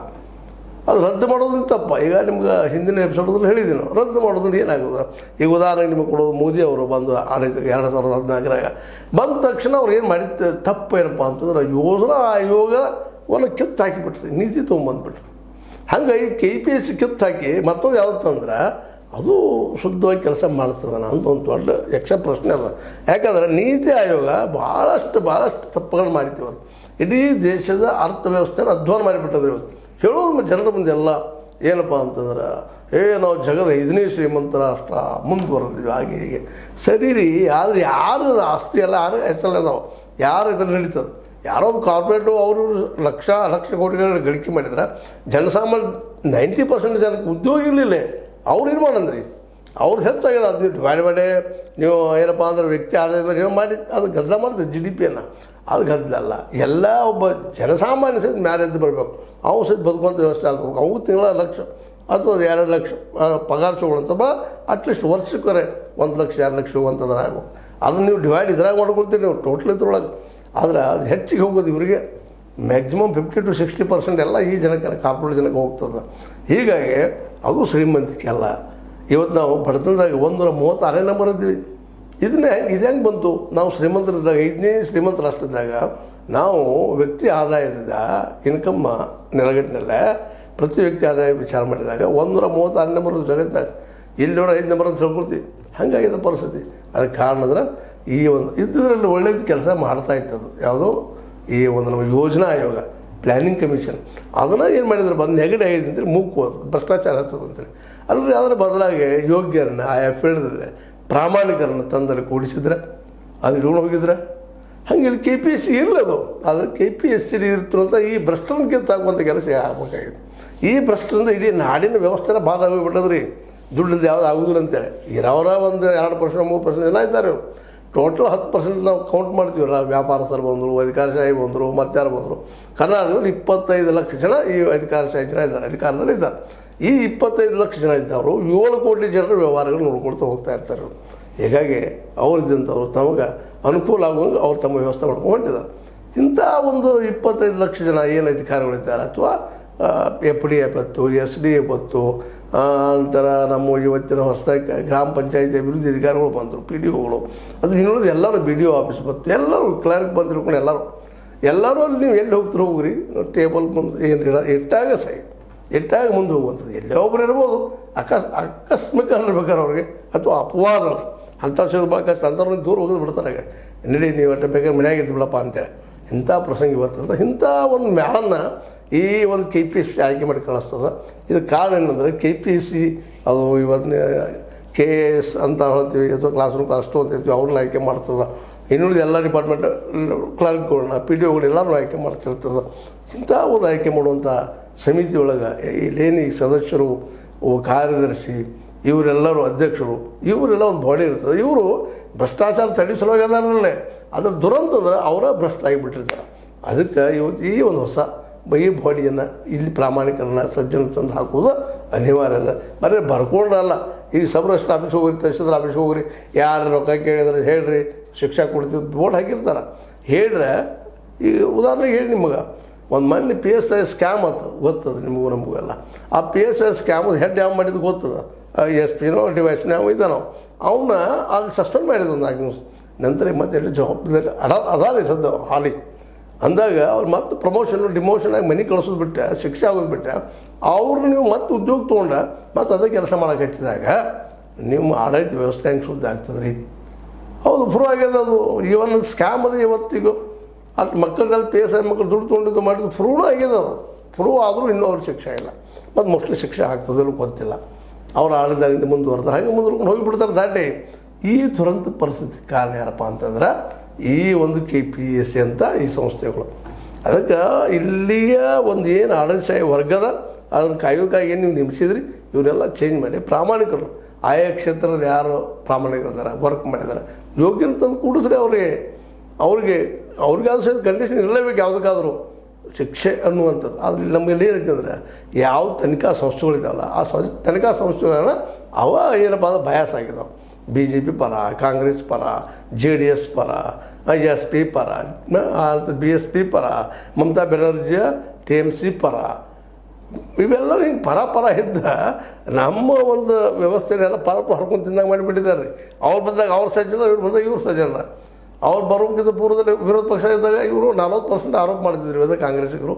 ಅದು ರದ್ದು ಮಾಡೋದು ತಪ್ಪ ಈಗ ನಿಮ್ಗೆ ಹಿಂದಿನ ಎಪಿಸೋಡಲ್ಲಿ ಹೇಳಿದ್ದೀನಿ ನಾವು, ರದ್ದು ಮಾಡೋದ್ರಿಂದ ಏನಾಗೋದು ಈಗ ಉದಾಹರಣೆಗೆ ನಿಮಗೆ ಕೊಡೋದು ಮೋದಿ ಅವರು ಬಂದು ಆಡಳಿತ ಎರಡು ಸಾವಿರದ ಹದಿನಾಲ್ಕರಾಗ ಬಂದ ತಕ್ಷಣ ಅವ್ರು ಏನು ಮಾಡಿದ ತಪ್ಪು ಏನಪ್ಪ ಅಂತಂದ್ರೆ ಯೋಜನಾ ಆಯೋಗವನ್ನು ಕಿತ್ತು ಹಾಕಿಬಿಟ್ರಿ ನೀತಿ ತೊಗೊಂಬಂದ್ಬಿಟ್ರು ಹಂಗಾಗಿ ಕೆ ಪಿ ಎಸ್ ಸಿ ಕಿತ್ತು ಹಾಕಿ ಮತ್ತೊಂದು ಯಾವ್ದು ತಂದ್ರೆ ಅದು ಶುದ್ಧವಾಗಿ ಕೆಲಸ ಮಾಡ್ತದನ ಅಂತ ಒಂದು ದೊಡ್ಡ ಯಕ್ಷ ಪ್ರಶ್ನೆ ಅದ ಯಾಕಂದ್ರೆ ನೀತಿ ಆಯೋಗ ಭಾಳಷ್ಟು ಭಾಳಷ್ಟು ತಪ್ಪುಗಳು ಮಾಡಿತೀವಿ ಅದು ಇಡೀ ದೇಶದ ಅರ್ಥವ್ಯವಸ್ಥೆನ ಅಧ್ವಾನ ಮಾಡಿಬಿಟ್ಟದು ಇವತ್ತು ಹೇಳೋದು ಜನರ ಮುಂದೆ ಎಲ್ಲ ಏನಪ್ಪ ಅಂತಂದ್ರೆ ಏ ನಾವು ಜಗದ ಐದನೇ ಶ್ರೀಮಂತ ರಾಷ್ಟ್ರ ಮುಂದುವರೆದಿವಿ ಹಾಗೆ ಹೀಗೆ ಸರಿ ರೀ ಆದರೆ ಯಾರು ಆಸ್ತಿ ಎಲ್ಲ ಯಾರು ಹೆಸರಲ್ಲಿ ಅದಾವೆ ಯಾರು ಇದ್ರಲ್ಲಿ ನಡೀತದೆ ಯಾರೋ ಒಬ್ಬ ಕಾರ್ಪೊರೇಟು ಅವರು ಲಕ್ಷ ಲಕ್ಷ ಕೋಟಿಗಳ ಗಳಿಕೆ ಮಾಡಿದ್ರೆ ಜನಸಾಮಾನ್ಯ ನೈಂಟಿ ಪರ್ಸೆಂಟ್ ಜನಕ್ಕೆ ಉದ್ಯೋಗ ಇರಲಿಲ್ಲ ಅವ್ರು ಏನು ಮಾಡಂದ್ರಿ ಅವ್ರು ಹೆಚ್ಚಾಗಿದೆ ಅದು ನೀವು ಡಿವೈಡ್ ಮಾಡಿ ನೀವು ಏನಪ್ಪ ಅಂದ್ರೆ ವ್ಯಕ್ತಿ ಆದಾಯದ ಮೇಲೆ ಏನೋ ಮಾಡಿ ಅದು ಗದ್ದಲ ಮಾಡ್ತದೆ ಜಿ ಡಿ ಪಿಯನ್ನು ಅದು ಗದ್ದಲ ಅಲ್ಲ ಎಲ್ಲ ಒಬ್ಬ ಜನಸಾಮಾನ್ಯ ಸಹಿತ ಮ್ಯಾರೇಜ್ ಬರಬೇಕು ಅವ್ನು ಸಹಿತ ಬದುಕುವಂಥ ವ್ಯವಸ್ಥೆ ಆಗ್ಬೇಕು ಅವ್ನು ತಿಂಗಳ ಲಕ್ಷ ಅಥವಾ ಎರಡು ಲಕ್ಷ ಆ, ಪಗಾರ ಸಿಗುವಂಥ ಬಾ ಅಟ್ಲೀಸ್ಟ್ ವರ್ಷಕ್ಕೆ ಒಂದು ಲಕ್ಷ ಎರಡು ಲಕ್ಷ ಸಿಗುವಂಥದ್ದು ಆಗ್ಬೇಕು ಅದನ್ನು ನೀವು ಡಿವೈಡ್ ಇದ್ರಾಗ ಮಾಡ್ಕೊಳ್ತೀರಿ ನೀವು ಟೋಟ್ಲ್ ಇದ್ರೊಳಗೆ ಆದರೆ ಅದು ಹೆಚ್ಚಿಗೆ ಹೋಗೋದು ಇವರಿಗೆ maximum fifty to sixty percent ಎಲ್ಲ ಈ ಜನಕ್ಕೆ ಕಾರ್ಪೊರೇಟ್ ಜನಕ್ಕೆ ಹೋಗ್ತದೆ ಹೀಗಾಗಿ ಅದು ಶ್ರೀಮಂತಿಕೆ ಅಲ್ಲ ಇವತ್ತು ನಾವು ಬಡತನದಾಗ ಒಂದೂರ ಮೂವತ್ತಾರನೇ ನಂಬರ್ ಇದ್ದೀವಿ ಇದನ್ನ ಹೆಂಗೆ ಇದು ಹೆಂಗೆ ಬಂತು ನಾವು ಶ್ರೀಮಂತರಿದ್ದಾಗ ಐದನೇ ಶ್ರೀಮಂತ ರಾಷ್ಟ್ರದಾಗ ನಾವು ವ್ಯಕ್ತಿ ಆದಾಯದಿಂದ ಇನ್ಕಮ್ಮ ನೆಲಗಟ್ಟಿನಲ್ಲೇ ಪ್ರತಿ ವ್ಯಕ್ತಿ ಆದಾಯ ವಿಚಾರ ಮಾಡಿದಾಗ ಒಂದೂರ ಮೂವತ್ತಾರು ನಂಬರ್ ಜಗತ್ತಾಗ ಇಲ್ಲಿನೂರ ಐದು ನಂಬರ್ ಅಂತ ಹೇಳ್ಕೊಳ್ತೀವಿ ಹಂಗಾಗಿದೆ ಪರಿಸ್ಥಿತಿ ಅದಕ್ಕೆ ಕಾರಣ ಅಂದ್ರೆ ಈ ಒಂದು ಇದ್ದಿದ್ರಲ್ಲಿ ಒಳ್ಳೇದು ಕೆಲಸ ಮಾಡ್ತಾ ಇತ್ತದು ಯಾವುದೋ ಈ ಒಂದು ನಮ್ಮ ಯೋಜನಾ ಆಯೋಗ ಪ್ಲ್ಯಾನಿಂಗ್ ಕಮಿಷನ್ ಅದನ್ನು ಏನು ಮಾಡಿದ್ರು ಬಂದು ನೆಗಡಿ ಆಗಿದೆ ಅಂತೇಳಿ ಮೂಕು ಅದು ಭ್ರಷ್ಟಾಚಾರ ಹಚ್ಚೋದು ಅಂತೇಳಿ ಅಲ್ಲರಿ ಅದರ ಬದಲಾಗಿ ಯೋಗ್ಯರನ್ನ ಆಯಾ ಫೀಲ್ಡ್ದಲ್ಲಿ ಪ್ರಾಮಾಣಿಕರನ್ನು ತಂದಲ್ಲಿ ಕೂಡಿಸಿದ್ರೆ ಅದು ಇಟ್ಕೊಂಡು ಹೋಗಿದ್ರೆ ಹಂಗೆ ಇಲ್ಲಿ ಕೆ ಪಿ ಎಸ್ ಸಿ ಇಲ್ಲದು ಆದರೆ ಕೆ ಪಿ ಎಸ್ ಸಿ ಇರ್ತಿರುವಂಥ ಈ ಭ್ರಷ್ಟರನ್ನ ಕಿತ್ತಾಕುವಂಥ ಕೆಲಸ ಆಗಬೇಕಾಗಿದೆ ಈ ಭ್ರಷ್ಟರಿಂದ ಇಡೀ ನಾಡಿನ ವ್ಯವಸ್ಥೆನ ಬಾಧ ಆಗಿಬಿಟ್ಟದ್ರಿ ದುಡ್ಡಿಂದ ಯಾವ್ದು ಆಗುದಿಲ್ಲ ಅಂತೇಳಿ ಇರೋರ ಒಂದು ಎರಡು ಪರ್ಸೆಂಟ್ ಮೂರು ಪರ್ಸೆಂಟ್ ಜನ ಇದ್ದಾರೆ ಟೋಟಲ್ ಹತ್ತು ಪರ್ಸೆಂಟ್ ನಾವು ಕೌಂಟ್ ಮಾಡ್ತೀವಲ್ಲ ವ್ಯಾಪಾರಸ್ಥರು ಬಂದರು ಅಧಿಕಾರಶಾಹಿ ಬಂದರು ಮತ್ತಾರು ಬಂದರು ಕರ್ನಾಟಕದಲ್ಲಿ ಇಪ್ಪತ್ತೈದು ಲಕ್ಷ ಜನ ಈ ಅಧಿಕಾರಶಾಹಿ ಜನ ಇದ್ದಾರೆ ಅಧಿಕಾರದಲ್ಲಿ ಇದ್ದಾರೆ ಈ ಇಪ್ಪತ್ತೈದು ಲಕ್ಷ ಜನ ಇದ್ದವರು ಏಳು ಕೋಟಿ ಜನರ ವ್ಯವಹಾರಗಳು ನೋಡ್ಕೊಳ್ತಾ ಹೋಗ್ತಾ ಇರ್ತಾರೆ ಅವ್ರು. ಹೀಗಾಗಿ ಅವರಿದ್ದಂಥವ್ರು ತಮಗೆ ಅನುಕೂಲ ಆಗುವಂಗೆ ಅವ್ರು ತಮ್ಮ ವ್ಯವಸ್ಥೆ ಮಾಡ್ಕೊಂಡು ಹೊಂಟಿದ್ದಾರೆ ಇಂಥ ಒಂದು ಇಪ್ಪತ್ತೈದು ಲಕ್ಷ ಜನ ಏನು ಅಧಿಕಾರಿಗಳಿದ್ದಾರೆ ಅಥವಾ ಎಫ್ ಡಿ ಎ ಬತ್ತು ಎಸ್ ಡಿ ಎ ಬತ್ತು ಆ, ನಂತರ ನಮ್ಮ ಇವತ್ತಿನ ಹೊಸದಾಗಿ ಗ್ರಾಮ ಪಂಚಾಯತಿ ಅಭಿವೃದ್ಧಿ ಅಧಿಕಾರಿಗಳು ಬಂದರು ಪಿ ಡಿ ಒಗಳು ಅದು ಇನ್ನುಳಿದ ಎಲ್ಲರೂ ಬಿ ಡಿ ಒ ಆಫೀಸ್ ಬಂತು ಎಲ್ಲರೂ ಕ್ಲರ್ಕ್ ಬಂದಿರ್ಕೊಂಡು ಎಲ್ಲರೂ ಎಲ್ಲರೂ ಅಲ್ಲಿ ನೀವು ಎಲ್ಲಿ ಹೋಗ್ತೀರ ಹೋಗ್ರಿ ಟೇಬಲ್ ಮುಂದೆ ಏನು ಇಡ ಇಟ್ಟಾಗ ಸಹಿ ಇಟ್ಟಾಗ ಮುಂದೆ ಹೋಗುವಂಥದ್ದು ಎಲ್ಲೇ ಒಬ್ರು ಇರ್ಬೋದು ಅಕಸ್ ಆಕಸ್ಮಿಕ ಅನ್ಬೇಕಾರೆ ಅವ್ರಿಗೆ ಅಥವಾ ಅಪವಾದ ಅಂತ ಅಂಥ ಸಿಗೋದು ಭಾಳ ಕಷ್ಟ ಅಂಥವ್ರನ್ನ ದೂರ ಹೋಗೋದು ಬಿಡ್ತಾರೆ ಆಗ ನಡಿ ನೀವು ಅಟ್ಟ ಬೇಕಾದ್ರೆ ಮನ್ಯಾಗ ಇದ್ದು ಬಿಡಪ್ಪ ಅಂತೇಳಿ ಇಂಥ ಪ್ರಸಂಗ ಇವತ್ತದ ಇಂಥ ಒಂದು ಮ್ಯಾಳನ್ನ ಈ ಒಂದು ಕೆ ಪಿ ಎಸ್ ಸಿ ಆಯ್ಕೆ ಮಾಡಿ ಕಳಿಸ್ತದ ಇದಕ್ಕೆ ಕಾರಣ ಏನಂದರೆ ಕೆ ಪಿ ಎಸ್ ಸಿ ಅದು ಇವತ್ತಿನ ಕೆ ಎ ಎಸ್ ಅಂತ ಹೇಳ್ತೀವಿ ಅಥವಾ ಕ್ಲಾಸ್ ಒನ್ ಕ್ಲಾಸ್ ಟು ಅಂತ ಹೇಳ್ತೀವಿ ಅವ್ರನ್ನ ಆಯ್ಕೆ ಮಾಡ್ತದ ಇನ್ನುಳಿದ ಎಲ್ಲ ಡಿಪಾರ್ಟ್ಮೆಂಟ್ ಕ್ಲರ್ಕ್ಗಳನ್ನ ಪಿ ಡಿ ಒಗಳು ಎಲ್ಲರೂ ಆಯ್ಕೆ ಮಾಡ್ತಿರ್ತದೆ ಇಂಥ ಒಂದು ಆಯ್ಕೆ ಮಾಡುವಂಥ ಸಮಿತಿ ಒಳಗೆ ಇಲ್ಲೇನು ಈ ಸದಸ್ಯರು ಓ ಕಾರ್ಯದರ್ಶಿ ಇವರೆಲ್ಲರೂ ಅಧ್ಯಕ್ಷರು ಇವರೆಲ್ಲ ಒಂದು ಬಾಡಿ ಇರ್ತದೆ ಇವರು ಭ್ರಷ್ಟಾಚಾರ ತಡೆ ಸಲುವಾಗಿ ಅದಾರಲ್ಲೇ ಅದ್ರ ದುರಂತ ಅಂದ್ರೆ ಅವರ ಭ್ರಷ್ಟ ಆಗಿಬಿಟ್ಟಿರ್ತಾರೆ ಅದಕ್ಕೆ ಇವತ್ತು ಈ ಒಂದು ಹೊಸ ಈ ಬಾಡಿಯನ್ನು ಇಲ್ಲಿ ಪ್ರಾಮಾಣಿಕರನ್ನ ಸಜ್ಜನ ತಂದು ಹಾಕೋದು ಅನಿವಾರ್ಯ ಅದ ಬರೀ ಬರ್ಕೊಂಡಲ್ಲ ಈಗ ಸಬ್ ರಿಜಿಸ್ಟರ್ ಆಫೀಸ್ ಹೋಗ್ರಿ ತಹಸೀಲ್ದಾರ್ ಆಫೀಸ್ ಹೋಗ್ರಿ ಯಾರು ರೊಕ್ಕ ಕೇಳಿದ್ರೆ ಹೇಳ್ರಿ ಶಿಕ್ಷಾ ಕೊಡ್ತೀವಿ ಬೋರ್ಡ್ ಹಾಕಿರ್ತಾರೆ ಹೇಳ್ರೆ ಈಗ ಉದಾಹರಣೆಗೆ ಹೇಳಿ ನಿಮಗೆ ಒಂದು ಮನೆ ಪಿ ಎಸ್ ಐ ಸ್ಕ್ಯಾಮ್ ಆಯ್ತು ಗೊತ್ತದ ನಿಮಗೂ ನಮಗೆಲ್ಲ ಆ P S I scam head ಯಾವ ಮಾಡಿದ್ದು ಗೊತ್ತದ ಎಸ್ ಪಿನೋ ಡಿವೈಸ್ನೋ ಯಾವ ಇದ್ದಾನೋ ಅವನ್ನ ಆಗ ಸಸ್ಪೆಂಡ್ ಮಾಡಿದ ಒಂದು ನಾಲ್ಕು ದಿವಸ ನಂತರ ಮತ್ತೆ ಎಲ್ಲಿ ಜವಾಬ್ದಾರಿ ಅಡ ಅದಾರಿ ಸದ್ದ ಅವ್ರು ಹಾಲಿ ಅಂದಾಗ ಅವ್ರು ಮತ್ತೆ ಪ್ರಮೋಷನ್ ಡಿಮೋಷನ್ ಆಗಿ ಮನೆ ಕಳಿಸೋದು ಬಿಟ್ಟೆ ಶಿಕ್ಷೆ ಆಗೋದು ಬಿಟ್ಟೆ ಅವ್ರು ನೀವು ಮತ್ತೆ ಉದ್ಯೋಗ ತೊಗೊಂಡ ಮತ್ತೆ ಅದೇ ಕೆಲಸ ಮಾಡಕ್ಕೆ ಹಚ್ಚಿದಾಗ ನಿಮ್ಮ ಆಡಳಿತ ವ್ಯವಸ್ಥೆ ಹೆಂಗೆ ಶುದ್ಧ ಆಗ್ತದೆ ರೀ ಹೌದು ಪ್ರೂವ್ ಆಗ್ಯದ ಅದು ಇವನ್ ಸ್ಕ್ಯಾಮ್ ಅದು ಇವತ್ತಿಗೂ ಅಷ್ಟು ಮಕ್ಕಳದಲ್ಲಿ ಪಿ ಎಸ್ ಐ ಮಕ್ಕಳು ದುಡ್ಡು ತೊಗೊಂಡಿದ್ದು ಮಾಡಿದ್ದು ಪ್ರೂವ್ನೂ ಆಗ್ಯದ ಅದು ಪ್ರೂವ್ ಆದರೂ ಇನ್ನೂ ಅವ್ರ ಶಿಕ್ಷೆ ಇಲ್ಲ ಮತ್ತು ಮೋಸ್ಟ್ಲಿ ಶಿಕ್ಷೆ ಆಗ್ತದಲ್ಲೂ ಗೊತ್ತಿಲ್ಲ ಅವ್ರು ಆಳಿದಾಗಿಂದ ಮುಂದುವರ್ತಾರೆ ಹಾಗೆ ಮುಂದುವರ್ಕೊಂಡು ಹೋಗಿಬಿಡ್ತಾರೆ ದಾಟಿ ಈ ದುರಂತ ಪರಿಸ್ಥಿತಿ ಕಾರಣ ಯಾರಪ್ಪ ಅಂತಂದ್ರೆ ಈ ಒಂದು ಕೆ ಪಿ ಎಸ್ ಸಿ ಅಂತ ಈ ಸಂಸ್ಥೆಗಳು ಅದಕ್ಕೆ ಇಲ್ಲಿಯ ಒಂದು ಏನು ಆಡಳಿತಶಾಹಿ ವರ್ಗದ ಅದನ್ನು ಕಾಯೋದಕ್ಕಾಗಿ ಏನು ನೀವು ನಿಮಿಸಿದ್ರಿ ಇವನ್ನೆಲ್ಲ ಚೇಂಜ್ ಮಾಡಿ ಪ್ರಾಮಾಣಿಕರು ಆಯಾ ಕ್ಷೇತ್ರದಲ್ಲಿ ಯಾರು ಪ್ರಾಮಾಣಿಕರಿದ್ದಾರೆ ವರ್ಕ್ ಮಾಡಿದ್ದಾರೆ ಯೋಗ್ಯನ ತಂದು ಕೂಡಿಸ್ರಿ ಅವ್ರಿಗೆ ಅವ್ರಿಗೆ ಅವ್ರಿಗಾದ್ರೂ ಸಹಿತ ಕಂಡೀಷನ್ ಇರಲೇಬೇಕು ಯಾವುದಕ್ಕಾದರೂ ಶಿಕ್ಷೆ ಅನ್ನುವಂಥದ್ದು ಆದರೆ ಇಲ್ಲಿ ನಮ್ಮಲ್ಲಿ ಏನೈತೆ ಅಂದರೆ ಯಾವ ತನಿಖಾ ಸಂಸ್ಥೆಗಳಿದ್ದಾವಲ್ಲ ಆ ಸಂಸ್ಥೆ ತನಿಖಾ ಸಂಸ್ಥೆಗಳನ್ನ ಅವ ಏನಪ್ಪ ಅಂದ್ರೆ ಬಯಾಸ್ ಆಗಿದಾವೆ ಬಿ ಜೆ ಪಿ ಪರ ಕಾಂಗ್ರೆಸ್ ಪರ ಜೆ ಡಿ ಎಸ್ ಪರ ಎಸ್ ಪಿ ಪರ ಬಿ ಎಸ್ ಪಿ ಪರ ಮಮತಾ ಬೆನರ್ಜಿಯ ಟಿ ಎಮ್ ಸಿ ಪರ ಇವೆಲ್ಲ ಹಿಂಗೆ ಪರ ಪರ ಇದ್ದ ನಮ್ಮ ಒಂದು ವ್ಯವಸ್ಥೆನೆಲ್ಲ ಪರ ಪರ ಹರ್ಕೊಂಡು ತಿಂದಂಗೆ ಮಾಡಿಬಿಟ್ಟಿದ್ದಾರೆ ರೀ ಅವ್ರು ಬಂದಾಗ ಅವ್ರು ಸಜ್ಜನ ಇವ್ರು ಬಂದಾಗ ಇವ್ರು ಸಜ್ಜನ ಅವ್ರು ಬರೋಕ್ಕಿಂತ ಪೂರ್ವದಲ್ಲಿ ವಿರೋಧ ಪಕ್ಷ ಇದ್ದಾಗ ಇವರು ನಲ್ವತ್ತು ಪರ್ಸೆಂಟ್ ಆರೋಪ ಮಾಡ್ತಿದ್ರು ಇವಾಗ ಕಾಂಗ್ರೆಸ್ಸಿಗರು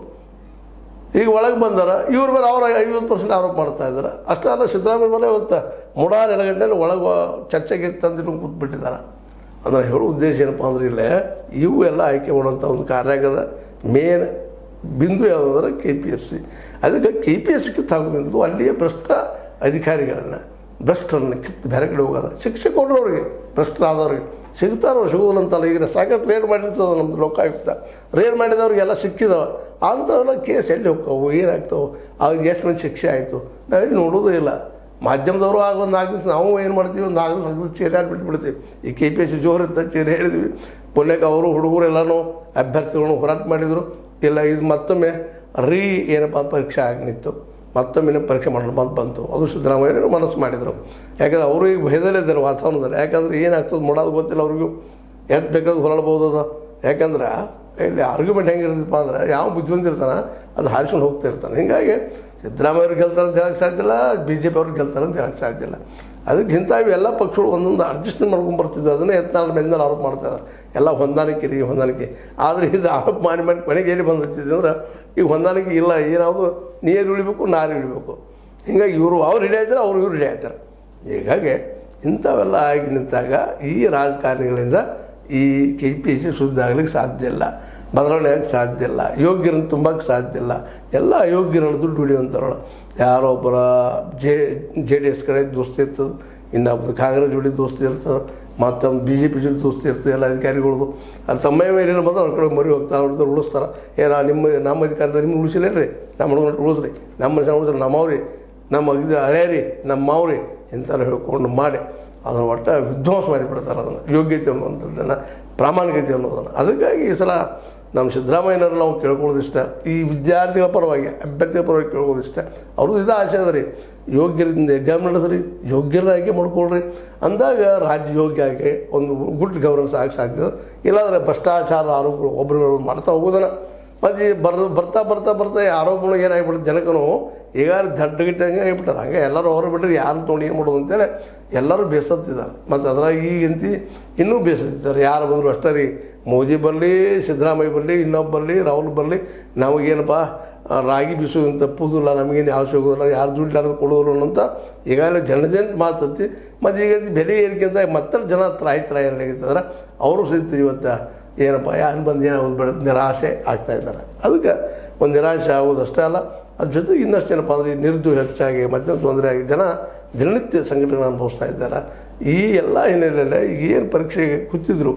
ಈಗ ಒಳಗೆ ಬಂದಾರ ಇವ್ರ ಮೇಲೆ ಅವ್ರ ಐವತ್ತು ಪರ್ಸೆಂಟ್ ಆರೋಪ ಮಾಡ್ತಾ ಇದ್ದಾರೆ ಅಷ್ಟೇ ಅಲ್ಲ ಸಿದ್ದರಾಮಯ್ಯ ಮೇಲೆ ಇವತ್ತು ಮುಡಾ ನೆಲಗಡ್ಡೆಯಲ್ಲಿ ಒಳಗೆ ಚರ್ಚೆಗೆ ತಂದಿಟ್ಟು ಕೂತ್ಬಿಟ್ಟಿದ್ದಾರೆ ಅಂದ್ರೆ ಹೇಳೋ ಉದ್ದೇಶ ಏನಪ್ಪ ಅಂದ್ರೆ ಇಲ್ಲೇ ಇವು ಎಲ್ಲ ಆಯ್ಕೆ ಮಾಡುವಂಥ ಒಂದು ಕಾರ್ಯಾಗದ ಮೇನ್ ಬಿಂದು ಯಾವುದಂದ್ರೆ ಕೆ ಪಿ ಎಫ್ ಸಿ ಅದಕ್ಕೆ ಕೆ ಪಿ ಎಫ್ ಸಿ ಕಿತ್ತಾಗೋದು ಅಲ್ಲಿಯ ಭ್ರಷ್ಟ ಅಧಿಕಾರಿಗಳನ್ನು ಭ್ರಷ್ಟರನ್ನು ಕಿತ್ತು ಬೇರೆ ಕಡೆ ಹೋಗೋದ ಶಿಕ್ಷೆ ಕೊಡ್ರು ಅವ್ರಿಗೆ ಭ್ರಷ್ಟರಾದವ್ರಿಗೆ ಸಿಗ್ತಾರೋ ಸಿಗೋದಿಲ್ಲ ಅಂತಲ್ಲ ಈಗ ಸಾಕಷ್ಟು ರೇಡ್ ಮಾಡಿರ್ತದೆ ನಮ್ಮದು ಲೋಕಾಯುಕ್ತ ರೇಡ್ ಮಾಡಿದವ್ರಿಗೆಲ್ಲ ಸಿಕ್ಕಿದಾವೆ ಅಂಥವೆಲ್ಲ ಕೇಸ್ ಎಲ್ಲಿ ಹೋಗ್ತಾವೆ ಏನಾಗ್ತಾವೆ ಅವ್ರಿಗೆ ಎಷ್ಟು ಮಂದಿ ಶಿಕ್ಷೆ ಆಯಿತು ನಾವೆಲ್ಲಿ ನೋಡೋದೇ ಇಲ್ಲ ಮಾಧ್ಯಮದವರು ಆಗ ಒಂದು ನಾಲ್ಕು ದಿವಸ ನಾವು ಏನು ಮಾಡ್ತೀವಿ ಒಂದು ನಾಲ್ಕು ದಿವಸ ದಿವಸ ಚೇರಿ ಬಿಟ್ಬಿಡ್ತೀವಿ ಈ ಕೆ ಪಿ ಎಸ್ ಸಿ ಜೋರು ಇತ್ತ ಚೇರಿ ಹೇಳಿದ್ವಿ ಪುಣ್ಯಕ್ಕೆ ಅವರು ಹುಡುಗರು ಎಲ್ಲನೂ ಅಭ್ಯರ್ಥಿಗಳನ್ನು ಹೋರಾಟ ಮಾಡಿದರು ಇಲ್ಲ ಇದು ಮತ್ತೊಮ್ಮೆ ರೀ ಏನಪ್ಪ ಅಂತ ಪರೀಕ್ಷೆ ಆಗಿ ನಿಂತು ಮತ್ತೊಮ್ಮೆ ಪರೀಕ್ಷೆ ಮಾಡೋಣ ಬಂದು ಬಂತು ಅದು ಸಿದ್ದರಾಮಯ್ಯನೂ ಮನಸ್ಸು ಮಾಡಿದರು ಯಾಕಂದ್ರೆ ಅವರು ಈಗ ಭಯದಲ್ಲೇ ಇದ್ದಾರೆ ವಾತಾವರಣದಲ್ಲಿ ಯಾಕಂದ್ರೆ ಏನಾಗ್ತದೆ ಮಾಡೋದು ಗೊತ್ತಿಲ್ಲ ಅವ್ರಿಗೂ ಎದ್ದು ಬೇಕಾದ್ರೆ ಹೊರಡ್ಬೋದು ಅದು ಯಾಕಂದ್ರೆ ಇಲ್ಲಿ ಆರ್ಗ್ಯುಮೆಂಟ್ ಹೆಂಗಿರ್ತದಪ್ಪ ಅಂದ್ರೆ ಯಾವ ಬುದ್ಧಿವಂತ ಇರ್ತಾನೆ ಅದು ಹಾರಿಸ್ಕೊಂಡು ಹೋಗ್ತಾ ಇರ್ತಾನೆ ಹೀಗಾಗಿ ಸಿದ್ದರಾಮಯ್ಯ ಅವ್ರು ಗೆಲ್ತಾರೆ ಅಂತ ಹೇಳಕ್ಕೆ ಸಾಧ್ಯ ಇಲ್ಲ ಬಿ ಜೆ ಪಿ ಅವ್ರು ಗೆಲ್ತಾರೆ ಅಂತ ಹೇಳಕ್ಕೆ ಸಾಧ್ಯ ಇಲ್ಲ ಅದಕ್ಕಿಂತ ಇವೆಲ್ಲ ಪಕ್ಷಗಳು ಒಂದೊಂದು ಅಡ್ಜಸ್ಟ್ಮೆಂಟ್ ಮಾಡ್ಕೊಂಡು ಬರ್ತಿದ್ವು ಅದನ್ನೇ ಎತ್ನಾಳು ಮೇಲೆ ಆರೋಪ ಮಾಡ್ತಾ ಇದ್ದಾರೆ ಎಲ್ಲ ಹೊಂದಾಣಿಕೆ ರೀ ಹೊಂದಾಣಿಕೆ ಆದರೆ ಇದು ಆರೋಪ ಮಾಡಿ ಮಾಡಿ ಕೊನೆಗೆ ಎಲ್ಲಿ ಬಂದಿರ್ತಿದ್ದೆ ಅಂದ್ರೆ ಈಗ ಹೊಂದಾಣಿಕೆ ಇಲ್ಲ ಏನಾವುದು ನೀರು ಇಳಿಬೇಕು ನಾರು ಇಳಿಬೇಕು ಹಿಂಗಾಗಿ ಇವರು ಅವ್ರು ಹಿಡಿ ಆಯ್ತಾರೆ ಅವ್ರು ಇವ್ರು ಹಿಡಿ ಆಯ್ತಾರೆ ಹೀಗಾಗಿ ಇಂಥವೆಲ್ಲ ಆಗಿ ನಿಂತಾಗ ಈ ರಾಜಕಾರಣಿಗಳಿಂದ ಈ ಕೆ ಪಿ ಎಸ್ ಸಿ ಶುದ್ಧ ಆಗ್ಲಿಕ್ಕೆ ಸಾಧ್ಯ ಇಲ್ಲ ಬದಲಾವಣೆ ಆಗಕ್ಕೆ ಸಾಧ್ಯ ಇಲ್ಲ ಯೋಗ್ಯರನ್ನು ತುಂಬಕ್ಕೆ ಸಾಧ್ಯ ಇಲ್ಲ ಎಲ್ಲ ಅಯೋಗ್ಯರನ್ನು ದುಡ್ಡು ಹಿಡಿಯುವಂಥವ್ರು ಯಾರೋ ಒಬ್ಬರ ಜೆ ಜೆ ಡಿ ಎಸ್ ಕಡೆ ದೋಸ್ತಿ ಇರ್ತದೆ ಇನ್ನೊಬ್ಬರು ಕಾಂಗ್ರೆಸ್ ಜೋಡಿ ದೋಸ್ತಿ ಇರ್ತದೆ ಮತ್ತೊಂದು ಬಿ ಜೆ ಪಿ ಜೊತೆ ದೋಸ್ತಿ ಇರ್ತದೆ ಎಲ್ಲ ಅಧಿಕಾರಿಗಳದು ಅದು ತಮ್ಮ ಮೇಲೆ ಏನು ಬಂದ್ರೆ ಅವ್ರ ಕಡೆ ಮರಿ ಹೋಗ್ತಾರೆ ಅವ್ರದ್ದು ಉಳಿಸ್ತಾರೆ ಏನ ನಿಮ್ಮ ನಮ್ಮ ಅಧಿಕಾರದಲ್ಲಿ ನಿಮ್ಗೆ ಉಳಿಸಿಲ್ಲೇನ್ರಿ ನಮ್ಮ ಹುಡುಗನ ಉಳಿಸ್ರಿ ನಮ್ಮ ಮನುಷ್ಯನ ಉಳಿಸ್ರಿ ನಮ್ಮವ್ರಿ ನಮ್ಮ ಇದು ಹಳೆಯರಿ ನಮ್ಮ ಮಾವ್ರಿ ಇಂಥವ್ರು ಹೇಳ್ಕೊಂಡು ಮಾಡಿ ಅದನ್ನು ಒಟ್ಟು ವಿಧ್ವಂಸ ಮಾಡಿಬಿಡ್ತಾರೆ ಅದನ್ನು ಯೋಗ್ಯತೆ ಅನ್ನುವಂಥದ್ದನ್ನು ಪ್ರಾಮಾಣಿಕತೆ ಅನ್ನೋದನ್ನು ಅದಕ್ಕಾಗಿ ಈ ಸಲ ನಮ್ಮ ಸಿದ್ದರಾಮಯ್ಯನವ್ರು ನಾವು ಕೇಳ್ಕೊಳ್ಳೋದು ಇಷ್ಟ ಈ ವಿದ್ಯಾರ್ಥಿಗಳ ಪರವಾಗಿ ಅಭ್ಯರ್ಥಿಗಳ ಪರವಾಗಿ ಕೇಳ್ಕೊಳ್ಳೋದು ಇಷ್ಟ ಅವ್ರದ್ದು ಇದು ಆಸೆ ಅದ ರೀ ಯೋಗ್ಯರಿಂದ ಎಕ್ಸಾಮ್ ನಡೆಸ್ರಿ ಯೋಗ್ಯರ ಆಯ್ಕೆ ಮಾಡ್ಕೊಳ್ರಿ ಅಂದಾಗ ರಾಜ್ಯ ಯೋಗ್ಯ ಆಗಿ ಒಂದು ಗುಡ್ ಗವರ್ನೆನ್ಸ್ ಆಗಿ ಸಾಧ್ಯ ಇಲ್ಲಾಂದರೆ ಭ್ರಷ್ಟಾಚಾರದ ಆರೋಪಗಳು ಒಬ್ಬರು ಮಾಡ್ತಾ ಹೋಗೋದನ್ನ ಮತ್ತು ಈ ಬರ್ ಬರ್ತಾ ಬರ್ತಾ ಬರ್ತಾ ಈ ಆರೋಪಗಳು ಏನಾಗ್ಬಿಡುತ್ತೆ ಜನಕನು ಈಗ ದಡ್ಡಗಿಟ್ಟಂಗೆ ಆಗಿಬಿಟ್ಟದ ಹಂಗೆ ಎಲ್ಲರೂ ಹೊರ ಬಿಟ್ಟರೆ ಯಾರನ್ನ ತೊಗೊಂಡು ಏನು ಮಾಡೋದು ಅಂತೇಳಿ ಎಲ್ಲರೂ ಬೇಸತ್ತಿದ್ದಾರೆ ಮತ್ತು ಅದ್ರಾಗ ಈಗಂತಿ ಇನ್ನೂ ಬೇಸತ್ತಿದ್ದಾರೆ ಯಾರು ಬಂದರು ಅಷ್ಟೇ ರೀ ಮೋದಿ ಬರಲಿ ಸಿದ್ದರಾಮಯ್ಯ ಬರಲಿ ಇನ್ನೊಬ್ಬ ಬರಲಿ ರಾಹುಲ್ ಬರಲಿ ನಮಗೇನಪ್ಪ ಆ, ರಾಗಿ ಬೀಸೋದು ತಪ್ಪುದಿಲ್ಲ ನಮಗೇನು ಯಾವ ಸಿಗೋದಿಲ್ಲ ಯಾರು ದುಡ್ಡು ಕೊಡೋರು ಅಂತ ಈಗಾಗಲೇ ಜನಜಂತ ಮಾತತ್ತಿ ಮತ್ತು ಈಗ ಬೆಲೆ ಏರಿಕೆ ಅಂತ ಮತ್ತೆ ಜನ ತ್ರಾಯಿ ತ್ರಾಯಿ ಏನಾಗಿತ್ತಂದ್ರೆ ಅವರು ಸಹಿತ ಇವತ್ತು ಏನಪ್ಪ ಯಾರು ಬಂದು ಏನಾಗೋದು ಬೇಡ ನಿರಾಶೆ ಆಗ್ತಾ ಇದ್ದಾರೆ ಅದಕ್ಕೆ ಒಂದು ನಿರಾಶೆ ಆಗೋದು ಅಷ್ಟೇ ಅಲ್ಲ ಅದ್ರ ಜೊತೆಗೆ ಇನ್ನಷ್ಟು ಏನಪ್ಪ ಅಂದರೆ ನಿರುದ್ಯೋಗ ಹೆಚ್ಚಾಗಿ ಮತ್ತೆ ತೊಂದರೆ ಆಗಿ ಜನ ದಿನನಿತ್ಯ ಸಂಘಟನೆ ಅನುಭವಿಸ್ತಾ ಇದ್ದಾರೆ ಈ ಎಲ್ಲ ಹಿನ್ನೆಲೆಯಲ್ಲಿ ಈಗ ಏನು ಪರೀಕ್ಷೆಗೆ ಕೂತಿದ್ರು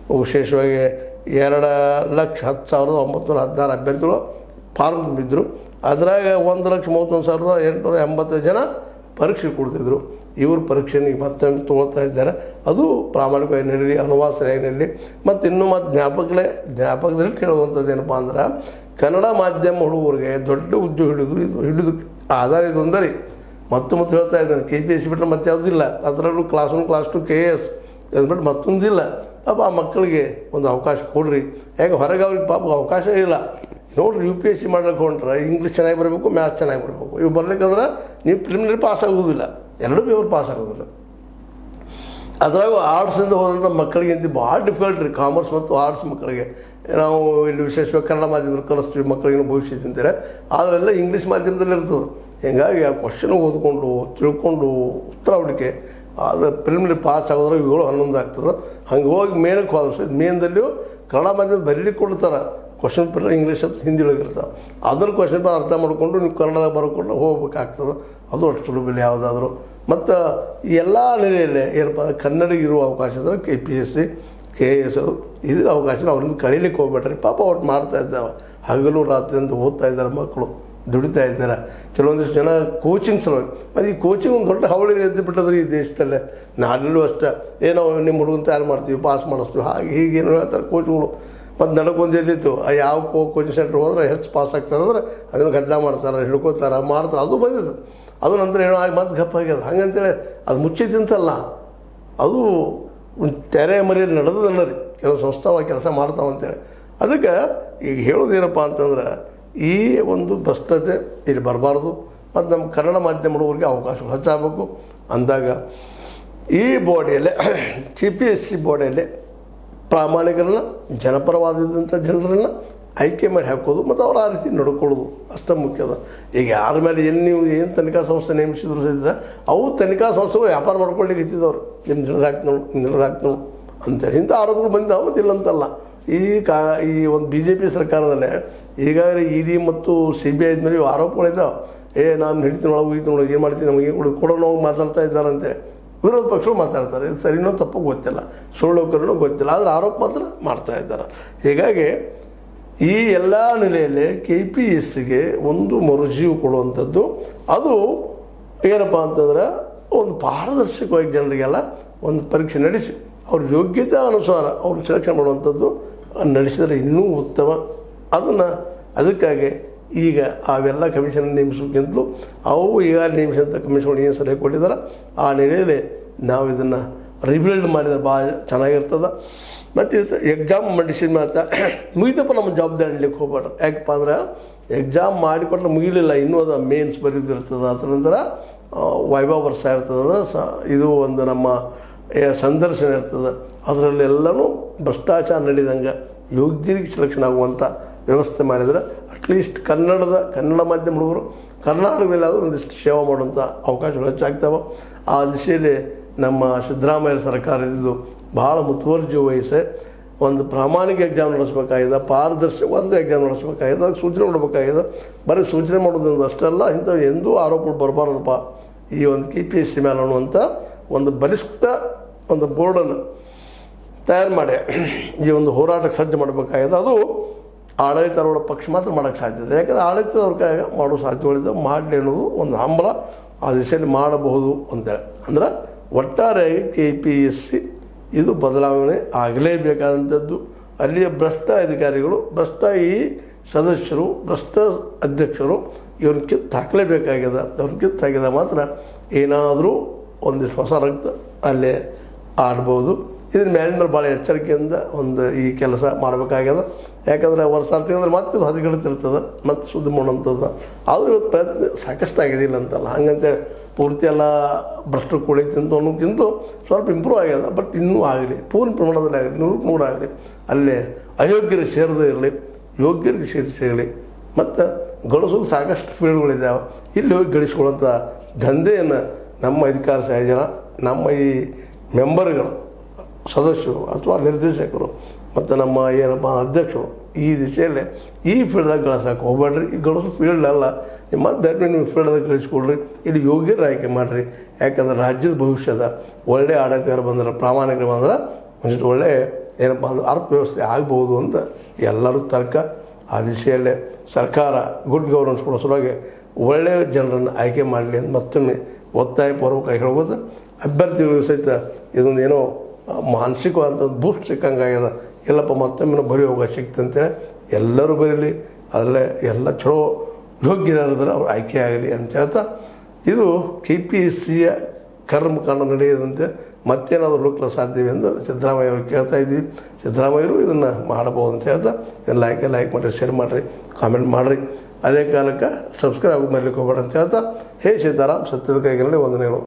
ವಿಶೇಷವಾಗಿ ಎರಡು ಲಕ್ಷ ಹತ್ತು ಸಾವಿರದ ಒಂಬತ್ತು ನೂರ ಹದಿನಾರು ಅಭ್ಯರ್ಥಿಗಳು ಫಾರ್ಮ್ ತುಂಬಿದ್ರು ಅದರಾಗ ಒಂದು ಲಕ್ಷ ಮೂವತ್ತೊಂದು ಸಾವಿರದ ಎಂಟುನೂರ ಎಂಬತ್ತು ಜನ ಪರೀಕ್ಷೆ ಕೊಡ್ತಿದ್ರು ಇವರು ಪರೀಕ್ಷೆ ಈಗ ಮತ್ತೊಮ್ಮೆ ತೊಗೊಳ್ತಾ ಇದ್ದಾರೆ ಅದು ಪ್ರಾಮಾಣಿಕವಾಗಿ ನಡೀಲಿ ಅನುವಾದ ಸರಿಯಾಗಿ ನಡೀಲಿ ಮತ್ತು ಇನ್ನೂ ಮತ್ತು ಜ್ಞಾಪಕಲೇ ಜ್ಞಾಪಕದಲ್ಲಿ ಕೇಳುವಂಥದ್ದು ಏನಪ್ಪ ಅಂದ್ರೆ ಕನ್ನಡ ಮಾಧ್ಯಮ ಹುಡುಗರಿಗೆ ದೊಡ್ಡ ಉದ್ಯೋಗ ಹಿಡಿದು ಇದು ಹಿಡಿದು ಆಧಾರ ಇದು ಒಂದರಿ ಮತ್ತು ಮತ್ತು ಹೇಳ್ತಾ ಇದ್ದಾನೆ ಕೆ ಪಿ ಎಸ್ ಸಿ ಬಿಟ್ಟರೆ ಮತ್ತೆ ಯಾವುದಿಲ್ಲ ಅದರಲ್ಲೂ class one class two K S ಅದು ಬಿಟ್ಟು ಮತ್ತೊಂದಿಲ್ಲ ಪಾಪ ಆ ಮಕ್ಕಳಿಗೆ ಒಂದು ಅವಕಾಶ ಕೊಡ್ರಿ ಯಾಕೆ ಹೊರಗೆ ಅವ್ರಿಗೆ ಪಾಪ ಅವಕಾಶ ಇಲ್ಲ ನೋಡ್ರಿ ಯು ಪಿ ಎಸ್ ಸಿ ಮಾಡ್ಲಿಕ್ಕೆ ಹೊಂಟ್ರೆ ಇಂಗ್ಲೀಷ್ ಚೆನ್ನಾಗಿ ಬರಬೇಕು ಮ್ಯಾಥ್ಸ್ ಚೆನ್ನಾಗಿ ಬರಬೇಕು ಇವು ಬರ್ಲಿಕ್ಕಂದ್ರೆ ನೀವು ಪ್ರಿಲಿಮಿನರಿ ಪಾಸ್ ಆಗೋದಿಲ್ಲ ಎರಡೂ ಪೇಪರ್ ಪಾಸ್ ಆಗೋದಿಲ್ಲ ಅದ್ರಾಗ ಆರ್ಟ್ಸಿಂದ ಹೋದಂಥ ಮಕ್ಕಳಿಗೆ ಅಂತ ಭಾಳ ಡಿಫಿಕಲ್ಟ್ ರೀ ಕಾಮರ್ಸ್ ಮತ್ತು ಆರ್ಟ್ಸ್ ಮಕ್ಕಳಿಗೆ ನಾವು ಇಲ್ಲಿ ವಿಶೇಷವಾಗಿ ಕನ್ನಡ ಮಾಧ್ಯಮದಲ್ಲಿ ಕಲಿಸ್ತೀವಿ ಮಕ್ಕಳಿಗೆ ಭವಿಷ್ಯ ತಿಂತಾರೆ ಆದರೆಲ್ಲ ಇಂಗ್ಲೀಷ್ ಮಾಧ್ಯಮದಲ್ಲಿ ಇರ್ತದೆ ಹೀಗಾಗಿ ಆ ಕ್ವಶನ್ ಓದ್ಕೊಂಡು ತಿಳ್ಕೊಂಡು ಉತ್ತರ ಹುಡುಕೆ ಅದು ಪ್ರಿಲಿಮಿನರಿ ಪಾಸ್ ಆಗೋದ್ರೆ ಏಳು ಹನ್ನೊಂದು ಆಗ್ತದೆ ಹಂಗೆ ಹೋಗಿ ಮೇನಕ್ಕೆ ಹೋದ್ರೆ ಮೇನ್ದಲ್ಲಿಯೂ ಕನ್ನಡ ಮಾಧ್ಯಮ ಬರೀಲಿಕ್ಕೆ ಕೊಡ್ತಾರೆ ಕ್ವಶನ್ ಪೇಪರ್ ಇಂಗ್ಲೀಷ್ ಅಥವಾ ಹಿಂದಿ ಒಳಗಿರ್ತಾವೆ ಅದನ್ನು ಕ್ವಶನ್ ಪೇಪರ್ ಅರ್ಥ ಮಾಡ್ಕೊಂಡು ನೀವು ಕನ್ನಡದಾಗ ಬರ್ಕೊಂಡು ಹೋಗ್ಬೇಕಾಗ್ತದೆ ಅದು ಅಷ್ಟು ಸುಲಭ ಯಾವುದಾದ್ರು ಮತ್ತು ಎಲ್ಲ ನೆಲೆಯಲ್ಲೇ ಏನಪ್ಪ ಅಂದ್ರೆ ಕನ್ನಡಿಗ ಇರುವ ಅವಕಾಶ ಅಂದರೆ K P S C K A S ಇದು ಅವಕಾಶ ಅವರಿಂದ ಕಳೀಲಿಕ್ಕೆ ಹೋಗ್ಬೇಡ್ರಿ ಪಾಪ ಒಟ್ಟು ಮಾಡ್ತಾ ಇದ್ದಾವೆ ಹಗಲು ರಾತ್ರಿ ಅಂತ ಓದ್ತಾ ಇದ್ದಾರೆ ಮಕ್ಕಳು ದುಡಿತಾ ಇದ್ದಾರೆ ಕೆಲವೊಂದಿಷ್ಟು ಜನ ಕೋಚಿಂಗ್ ಸಲುವಾಗಿ ಮತ್ತು ಈ ಕೋಚಿಂಗ್ ಒಂದು ದೊಡ್ಡ ಹವಳಿ ಎದ್ದು ಬಿಟ್ಟದ್ರಿ ಈ ದೇಶದಲ್ಲೇ ನಾಡಲ್ಲೂ ಅಷ್ಟೇ ಏನೋ ನಿಮ್ಮ ಹುಡುಗನ ತಯಾರು ಮಾಡ್ತೀವಿ ಪಾಸ್ ಮಾಡಿಸ್ತೀವಿ ಹಾಗೆ ಹೀಗೆ ಏನು ಹೇಳ್ತಾರೆ ಕೋಚ್ಗಳು ಮತ್ತು ನಡಕೊಂದು ಎದ್ದಿತ್ತು ಆ ಯಾವ ಕೋ ಕೋಚಿಂಗ್ ಸೆಂಟ್ರ್ ಹೋದ್ರೆ ಹೆಚ್ಚು ಪಾಸ್ ಆಗ್ತಾರೆ ಅಂದ್ರೆ ಅದನ್ನು ಗದ್ದಲ ಮಾಡ್ತಾರೆ ಹಿಡ್ಕೋತಾರೆ ಮಾಡ್ತಾರೆ ಅದು ಬಂದಿದ್ದು ಅದು ನಂತರ ಏನೋ ಆಗಿ ಮತ್ತೆ ಗಪ್ಪ ಆಗ್ಯದ ಹಂಗಂತೇಳಿ ಅದು ಮುಚ್ಚಿತಿಂತಲ್ಲ ಅದು ಒಂದು ತೆರೆ ಮರೆಯಲ್ಲಿ ನಡೆದದಲ್ಲ ರೀ ಕೆಲವು ಸಂಸ್ಥೆ ಒಳಗೆ ಕೆಲಸ ಮಾಡ್ತಾವಂತೇಳಿ ಅದಕ್ಕೆ ಈಗ ಹೇಳೋದೇನಪ್ಪ ಅಂತಂದ್ರೆ ಈ ಒಂದು ಭ್ರಷ್ಟತೆ ಇಲ್ಲಿ ಬರಬಾರ್ದು ಮತ್ತು ನಮ್ಮ ಕನ್ನಡ ಮಾಧ್ಯಮ ಹುಡುಗರಿಗೆ ಅವಕಾಶಗಳು ಹೆಚ್ಚಾಗಬೇಕು ಅಂದಾಗ ಈ ಬಾಡಿಯಲ್ಲೇ ಸಿ ಪಿ ಎಸ್ ಸಿ ಬಾಡಿಯಲ್ಲೇ ಪ್ರಾಮಾಣಿಕರನ್ನ ಜನಪರವಾದಂಥ ಜನರನ್ನು ಆಯ್ಕೆ ಮಾಡಿ ಹಾಕೋದು ಮತ್ತು ಅವ್ರು ಆ ರೀತಿ ನಡ್ಕೊಳ್ಳೋದು ಅಷ್ಟೇ ಮುಖ್ಯದ ಈಗ ಯಾರ ಮೇಲೆ ಏನು ನೀವು ಏನು ತನಿಖಾ ಸಂಸ್ಥೆ ನೇಮಿಸಿದ್ರು ಸಹಿತ ಅವು ತನಿಖಾ ಸಂಸ್ಥೆಗಳು ವ್ಯಾಪಾರ ಮಾಡ್ಕೊಳ್ಳಿಕ್ಕೆ ಇತ್ತಿದ್ದವ್ರು ನಿಮ್ಮ ಹಿಡ್ದಾಕ್ ನೋಡು ನಿಮ್ಮ ಹಿಡ್ದಾಕ್ ನೋಡು ಅಂತೇಳಿ ಇಂಥ ಆರೋಪಗಳು ಬಂದಿದ್ದಾವೆ ಮತ್ತು ಇಲ್ಲಂತಲ್ಲ ಈ ಕಾ ಈ ಒಂದು ಬಿ ಜೆ ಪಿ ಸರ್ಕಾರದಲ್ಲೇ ಈಗಾಗಲೇ ಇ ಡಿ ಮತ್ತು ಸಿ ಬಿ ಐ ಮೇಲೆ ಇವು ಆರೋಪಗಳಿದ್ದಾವೆ ಏ ನಾನು ಹಿಡಿತೀನಿ ಒಳಗೆ ಹೋಗಿದ್ದೀನಿ ಒಳಗೆ ಏನು ಮಾಡ್ತೀನಿ ನಮಗೆ ಕೊಡು ಕೊಡೋಣ ಹೋಗಿ ಮಾತಾಡ್ತಾ ಇದ್ದಾರಂತೆ ವಿರೋಧ ಪಕ್ಷಗಳು ಮಾತಾಡ್ತಾರೆ ಇದು ಸರಿನೋ ತಪ್ಪು ಗೊತ್ತಿಲ್ಲ ಸುಳ್ಳು ಕನ್ನೋ ಗೊತ್ತಿಲ್ಲ ಆದರೆ ಆರೋಪ ಮಾತ್ರ ಮಾಡ್ತಾ ಇದ್ದಾರೆ ಹೀಗಾಗಿ ಈ ಎಲ್ಲ ನೆಲೆಯಲ್ಲಿ ಕೆ ಪಿ ಎಸ್ ಸಿಗೆ ಒಂದು ಮರುಜೀವ ಕೊಡುವಂಥದ್ದು ಅದು ಏನಪ್ಪ ಅಂತಂದ್ರೆ ಒಂದು ಪಾರದರ್ಶಕವಾಗಿ ಜನರಿಗೆಲ್ಲ ಒಂದು ಪರೀಕ್ಷೆ ನಡೆಸಿ ಅವ್ರ ಯೋಗ್ಯತೆ ಅನುಸಾರ ಅವ್ರನ್ನ ಸೆಲೆಕ್ಷನ್ ಮಾಡುವಂಥದ್ದು ನಡೆಸಿದರೆ ಇನ್ನೂ ಉತ್ತಮ ಅದನ್ನು ಅದಕ್ಕಾಗಿ ಈಗ ಅವೆಲ್ಲ ಕಮಿಷನ್ ನೇಮಿಸೋಕ್ಕಿಂತಲೂ ಅವು ಈಗ ನೇಮಿಸಿದಂಥ ಕಮಿಷನ್ ಏನು ಸಲಹೆ ಕೊಟ್ಟಿದ್ದಾರೆ ಆ ನೆಲೆಯಲ್ಲಿ ನಾವು ಇದನ್ನು ರಿಬಿಲ್ಡ್ ಮಾಡಿದ್ರೆ ಭಾಳ ಚೆನ್ನಾಗಿರ್ತದೆ ಮತ್ತು ಇದು ಎಕ್ಸಾಮ್ ಮಾಡಿಸಿದ ಮಾತ್ರ ಮುಗಿದಪ್ಪ ನಮ್ಮ ಜವಾಬ್ದಾರಿ ಅನ್ಲಿಕ್ಕೆ ಹೋಗ್ಬೇಡ್ರಿ ಯಾಕಪ್ಪ ಅಂದ್ರೆ ಎಕ್ಸಾಮ್ ಮಾಡಿಕೊಟ್ರೆ ಮುಗಿಲಿಲ್ಲ ಇನ್ನೂ ಅದು ಮೇನ್ಸ್ ಬರೀದಿರ್ತದೆ ಅದ್ರ ನಂತರ ವೈಭವ ವರ್ಷ ಇರ್ತದೆ ಅಂದ್ರೆ ಸ ಇದು ಒಂದು ನಮ್ಮ ಏ, ಸಂದರ್ಶನ ಇರ್ತದೆ ಅದರಲ್ಲೆಲ್ಲನೂ ಭ್ರಷ್ಟಾಚಾರ ನಡೆದಂಗೆ ಯೋಗ್ಯರಿಗೆ ಸೆಲೆಕ್ಷನ್ ಆಗುವಂಥ ವ್ಯವಸ್ಥೆ ಮಾಡಿದರೆ ಅಟ್ಲೀಸ್ಟ್ ಕನ್ನಡದ ಕನ್ನಡ ಮಾಧ್ಯಮ ಹುಡುಗರು ಕರ್ನಾಟಕದಲ್ಲಿ ಆದರೂ ಒಂದಿಷ್ಟು ಸೇವೆ ಮಾಡುವಂಥ ಅವಕಾಶಗಳು ಹೆಚ್ಚಾಗ್ತಾವೆ ಆ ದಿಶೆಯಲ್ಲಿ ನಮ್ಮ ಸಿದ್ದರಾಮಯ್ಯ ಸರ್ಕಾರ ಇದ್ದು ಭಾಳ ಮುತುವರ್ಜಿ ವಹಿಸಿ ಒಂದು ಪ್ರಾಮಾಣಿಕ ಎಕ್ಸಾಮ್ ನಡೆಸ್ಬೇಕಾಗಿದೆ ಪಾರದರ್ಶಕ ಒಂದು ಎಕ್ಸಾಮ್ ನಡೆಸ್ಬೇಕಾಗಿದೆ ಅದಕ್ಕೆ ಸೂಚನೆ ಕೊಡಬೇಕಾಗಿದೆ ಬರೀ ಸೂಚನೆ ಮಾಡೋದ್ರಿಂದ ಅಷ್ಟೆಲ್ಲ ಇಂಥ ಎಂದೂ ಆರೋಪಗಳು ಬರಬಾರ್ದಪ್ಪ ಈ ಒಂದು ಕೆ ಪಿ ಎಸ್ ಸಿ ಮೇಲೆ ಅನ್ನುವಂಥ ಒಂದು ಬಲಿಷ್ಠ ಒಂದು ಬೋರ್ಡನ್ನು ತಯಾರು ಮಾಡಿ ಈ ಒಂದು ಹೋರಾಟಕ್ಕೆ ಸಜ್ಜು ಮಾಡಬೇಕಾಗಿದೆ ಅದು ಆಡಳಿತಾರೂಢ ಪಕ್ಷ ಮಾತ್ರ ಮಾಡೋಕ್ಕೆ ಸಾಧ್ಯ ಇದೆ ಯಾಕಂದರೆ ಆಡಳಿತದವ್ರ ಕೈಯಾಗ ಮಾಡೋ ಸಾಧ್ಯಗಳಿದೆ ಮಾಡಲಿ ಅನ್ನೋದು ಒಂದು ಹಂಬಲ ಆ ದಿಶೆಯಲ್ಲಿ ಮಾಡಬಹುದು ಅಂತೇಳಿ ಅಂದ್ರೆ ಒಟ್ಟಾರೆಯಾಗಿ ಕೆ ಪಿ ಎಸ್ ಸಿ ಇದು ಬದಲಾವಣೆ ಆಗಲೇಬೇಕಾದಂಥದ್ದು ಅಲ್ಲಿಯ ಭ್ರಷ್ಟ ಅಧಿಕಾರಿಗಳು ಭ್ರಷ್ಟ ಈ ಸದಸ್ಯರು ಭ್ರಷ್ಟ ಅಧ್ಯಕ್ಷರು ಇವ್ರನ್ನ ಕಿತ್ತು ಹಾಕಲೇಬೇಕಾಗ್ಯದ ಅವ್ರನ್ನ ಕಿತ್ತು ಹಾಕಿದ ಮಾತ್ರ ಏನಾದರೂ ಒಂದಿಷ್ಟು ಹೊಸ ರಕ್ತ ಅಲ್ಲೇ ಆಡ್ಬೋದು ಇದ್ರ ಮೇಲಿನ ಮೇಲೆ ಭಾಳ ಎಚ್ಚರಿಕೆಯಿಂದ ಒಂದು ಈ ಕೆಲಸ ಮಾಡಬೇಕಾಗ್ಯದ ಯಾಕಂದರೆ ವರ್ಷ ಅಂದ್ರೆ ಮತ್ತೆ ಇದು ಹದಗೆಡ್ತಿರ್ತದೆ ಮತ್ತೆ ಸುದ್ದಿ ಮಾಡೋಂಥದ್ದು ಆದರೂ ಇವತ್ತು ಪ್ರಯತ್ನ ಸಾಕಷ್ಟು ಆಗಿದೆ ಇಲ್ಲ ಅಂತಲ್ಲ ಹಂಗಂತೇಳಿ ಪೂರ್ತಿ ಎಲ್ಲ ಭ್ರಷ್ಟ ಕುಳಿತು ಅಂತ ಅನ್ನೋಕ್ಕಿಂತ ಸ್ವಲ್ಪ ಇಂಪ್ರೂವ್ ಆಗ್ಯದ ಬಟ್ ಇನ್ನೂ ಆಗಲಿ ಪೂರ್ಣ ಪ್ರಮಾಣದಲ್ಲಿ ಆಗಲಿ ನೂರಕ್ಕೆ ನೂರು ಆಗಲಿ ಅಲ್ಲೇ ಅಯೋಗ್ಯರಿಗೆ ಸೇರದೇ ಇರಲಿ ಯೋಗ್ಯರಿಗೆ ಸೇರಿ ಸಿಗಲಿ ಮತ್ತು ಗಳಿಸೋದು ಸಾಕಷ್ಟು ಫೀಲ್ಡ್ಗಳಿದ್ದಾವೆ ಇಲ್ಲಿ ಹೋಗಿ ಗಳಿಸ್ಕೊಳ್ಳೋಂಥ ದಂಧೆಯನ್ನು ನಮ್ಮ ಅಧಿಕಾರ ಜನ ನಮ್ಮ ಈ ಮೆಂಬರ್ಗಳು ಸದಸ್ಯರು ಅಥವಾ ನಿರ್ದೇಶಕರು ಮತ್ತು ನಮ್ಮ ಏನಪ್ಪ ಅಧ್ಯಕ್ಷರು ಈ ದಿಶೆಯಲ್ಲಿ ಈ ಫೀಲ್ಡ್ದಾಗ ಗಳಿಸಕ್ಕೆ ಹೋಗ್ಬೇಡ್ರಿ ಈ ಗಳಿಸೋ ಫೀಲ್ಡ್ ಅಲ್ಲ ನಿಮ್ಮ ಮತ್ತೆ ಬೇರೆ ನಿಮ್ಮ ಫೀಲ್ಡ್ದಾಗ ಗಳಿಸ್ಕೊಳ್ರಿ ಇಲ್ಲಿ ಯೋಗ್ಯರು ಆಯ್ಕೆ ಮಾಡಿರಿ ಯಾಕಂದ್ರೆ ರಾಜ್ಯದ ಭವಿಷ್ಯದ ಒಳ್ಳೆ ಆಡಳಿತಗಾರ ಬಂದ್ರೆ ಪ್ರಾಮಾಣಿಕರು ಬಂದ್ರೆ ಒಂದಿಷ್ಟು ಒಳ್ಳೆ ಏನಪ್ಪ ಅಂದ್ರೆ ಅರ್ಥವ್ಯವಸ್ಥೆ ಆಗ್ಬೋದು ಅಂತ ಎಲ್ಲರೂ ತರ್ಕ ಆ ದಿಶೆಯಲ್ಲೇ ಸರ್ಕಾರ ಗುಡ್ ಗವರ್ನೆನ್ಸ್ ಕೊಡೋ ಸಲುವಾಗಿ ಒಳ್ಳೆಯ ಜನರನ್ನು ಆಯ್ಕೆ ಮಾಡಲಿ ಅಂತ ಮತ್ತೊಮ್ಮೆ ಒತ್ತಾಯಪೂರ್ವಕವಾಗಿ ಹೇಳ್ಬೋದು ಅಭ್ಯರ್ಥಿಗಳು ಸಹಿತ ಇದೊಂದು ಏನೋ ಮಾನಸಿಕವಾದಂಥ ಒಂದು ಬೂಸ್ಟ್ ಸಿಕ್ಕಂಗಾಗ್ಯದ ಎಲ್ಲಪ್ಪ ಮತ್ತೊಮ್ಮೆ ಬರೀ ಅವಕಾಶ ಸಿಕ್ತಂತೇಳಿ ಎಲ್ಲರೂ ಬರೀಲಿ ಅದರಲ್ಲೇ ಎಲ್ಲ ಚಲೋ ಯೋಗ್ಯರಾದ್ರೆ ಅವ್ರು ಆಯ್ಕೆ ಆಗಲಿ ಅಂತ ಹೇಳ್ತಾ ಇದು ಕೆ ಪಿ ಎಸ್ ಸಿಯ ಕರ್ಮಕಾಂಡ ನಡೆಯದಂತೆ ಮತ್ತೇನಾದರೂ ಹುಡುಕಲು ಸಾಧ್ಯವೇ ಎಂದು ಸಿದ್ದರಾಮಯ್ಯ ಅವರು ಕೇಳ್ತಾ ಇದ್ದೀವಿ ಸಿದ್ದರಾಮಯ್ಯರು ಇದನ್ನು ಮಾಡಬಹುದು ಅಂತ ಹೇಳ್ತಾ ಇದನ್ನು ಲೈಕ್ ಲೈಕ್ ಮಾಡಿರಿ ಶೇರ್ ಮಾಡಿರಿ ಕಾಮೆಂಟ್ ಮಾಡಿರಿ ಅದೇ ಕಾಲಕ್ಕೆ ಸಬ್ಸ್ಕ್ರೈಬ್ ಮಾಡಲಿಕ್ಕೆ ಹೋಗ್ಬೇಡ ಅಂತ ಹೇಳ್ತಾ ಹೇ ಸೀತಾರಾಮ್ ಸತ್ಯದ ಕೈಗಳಲ್ಲಿ ವಂದನೆಗಳು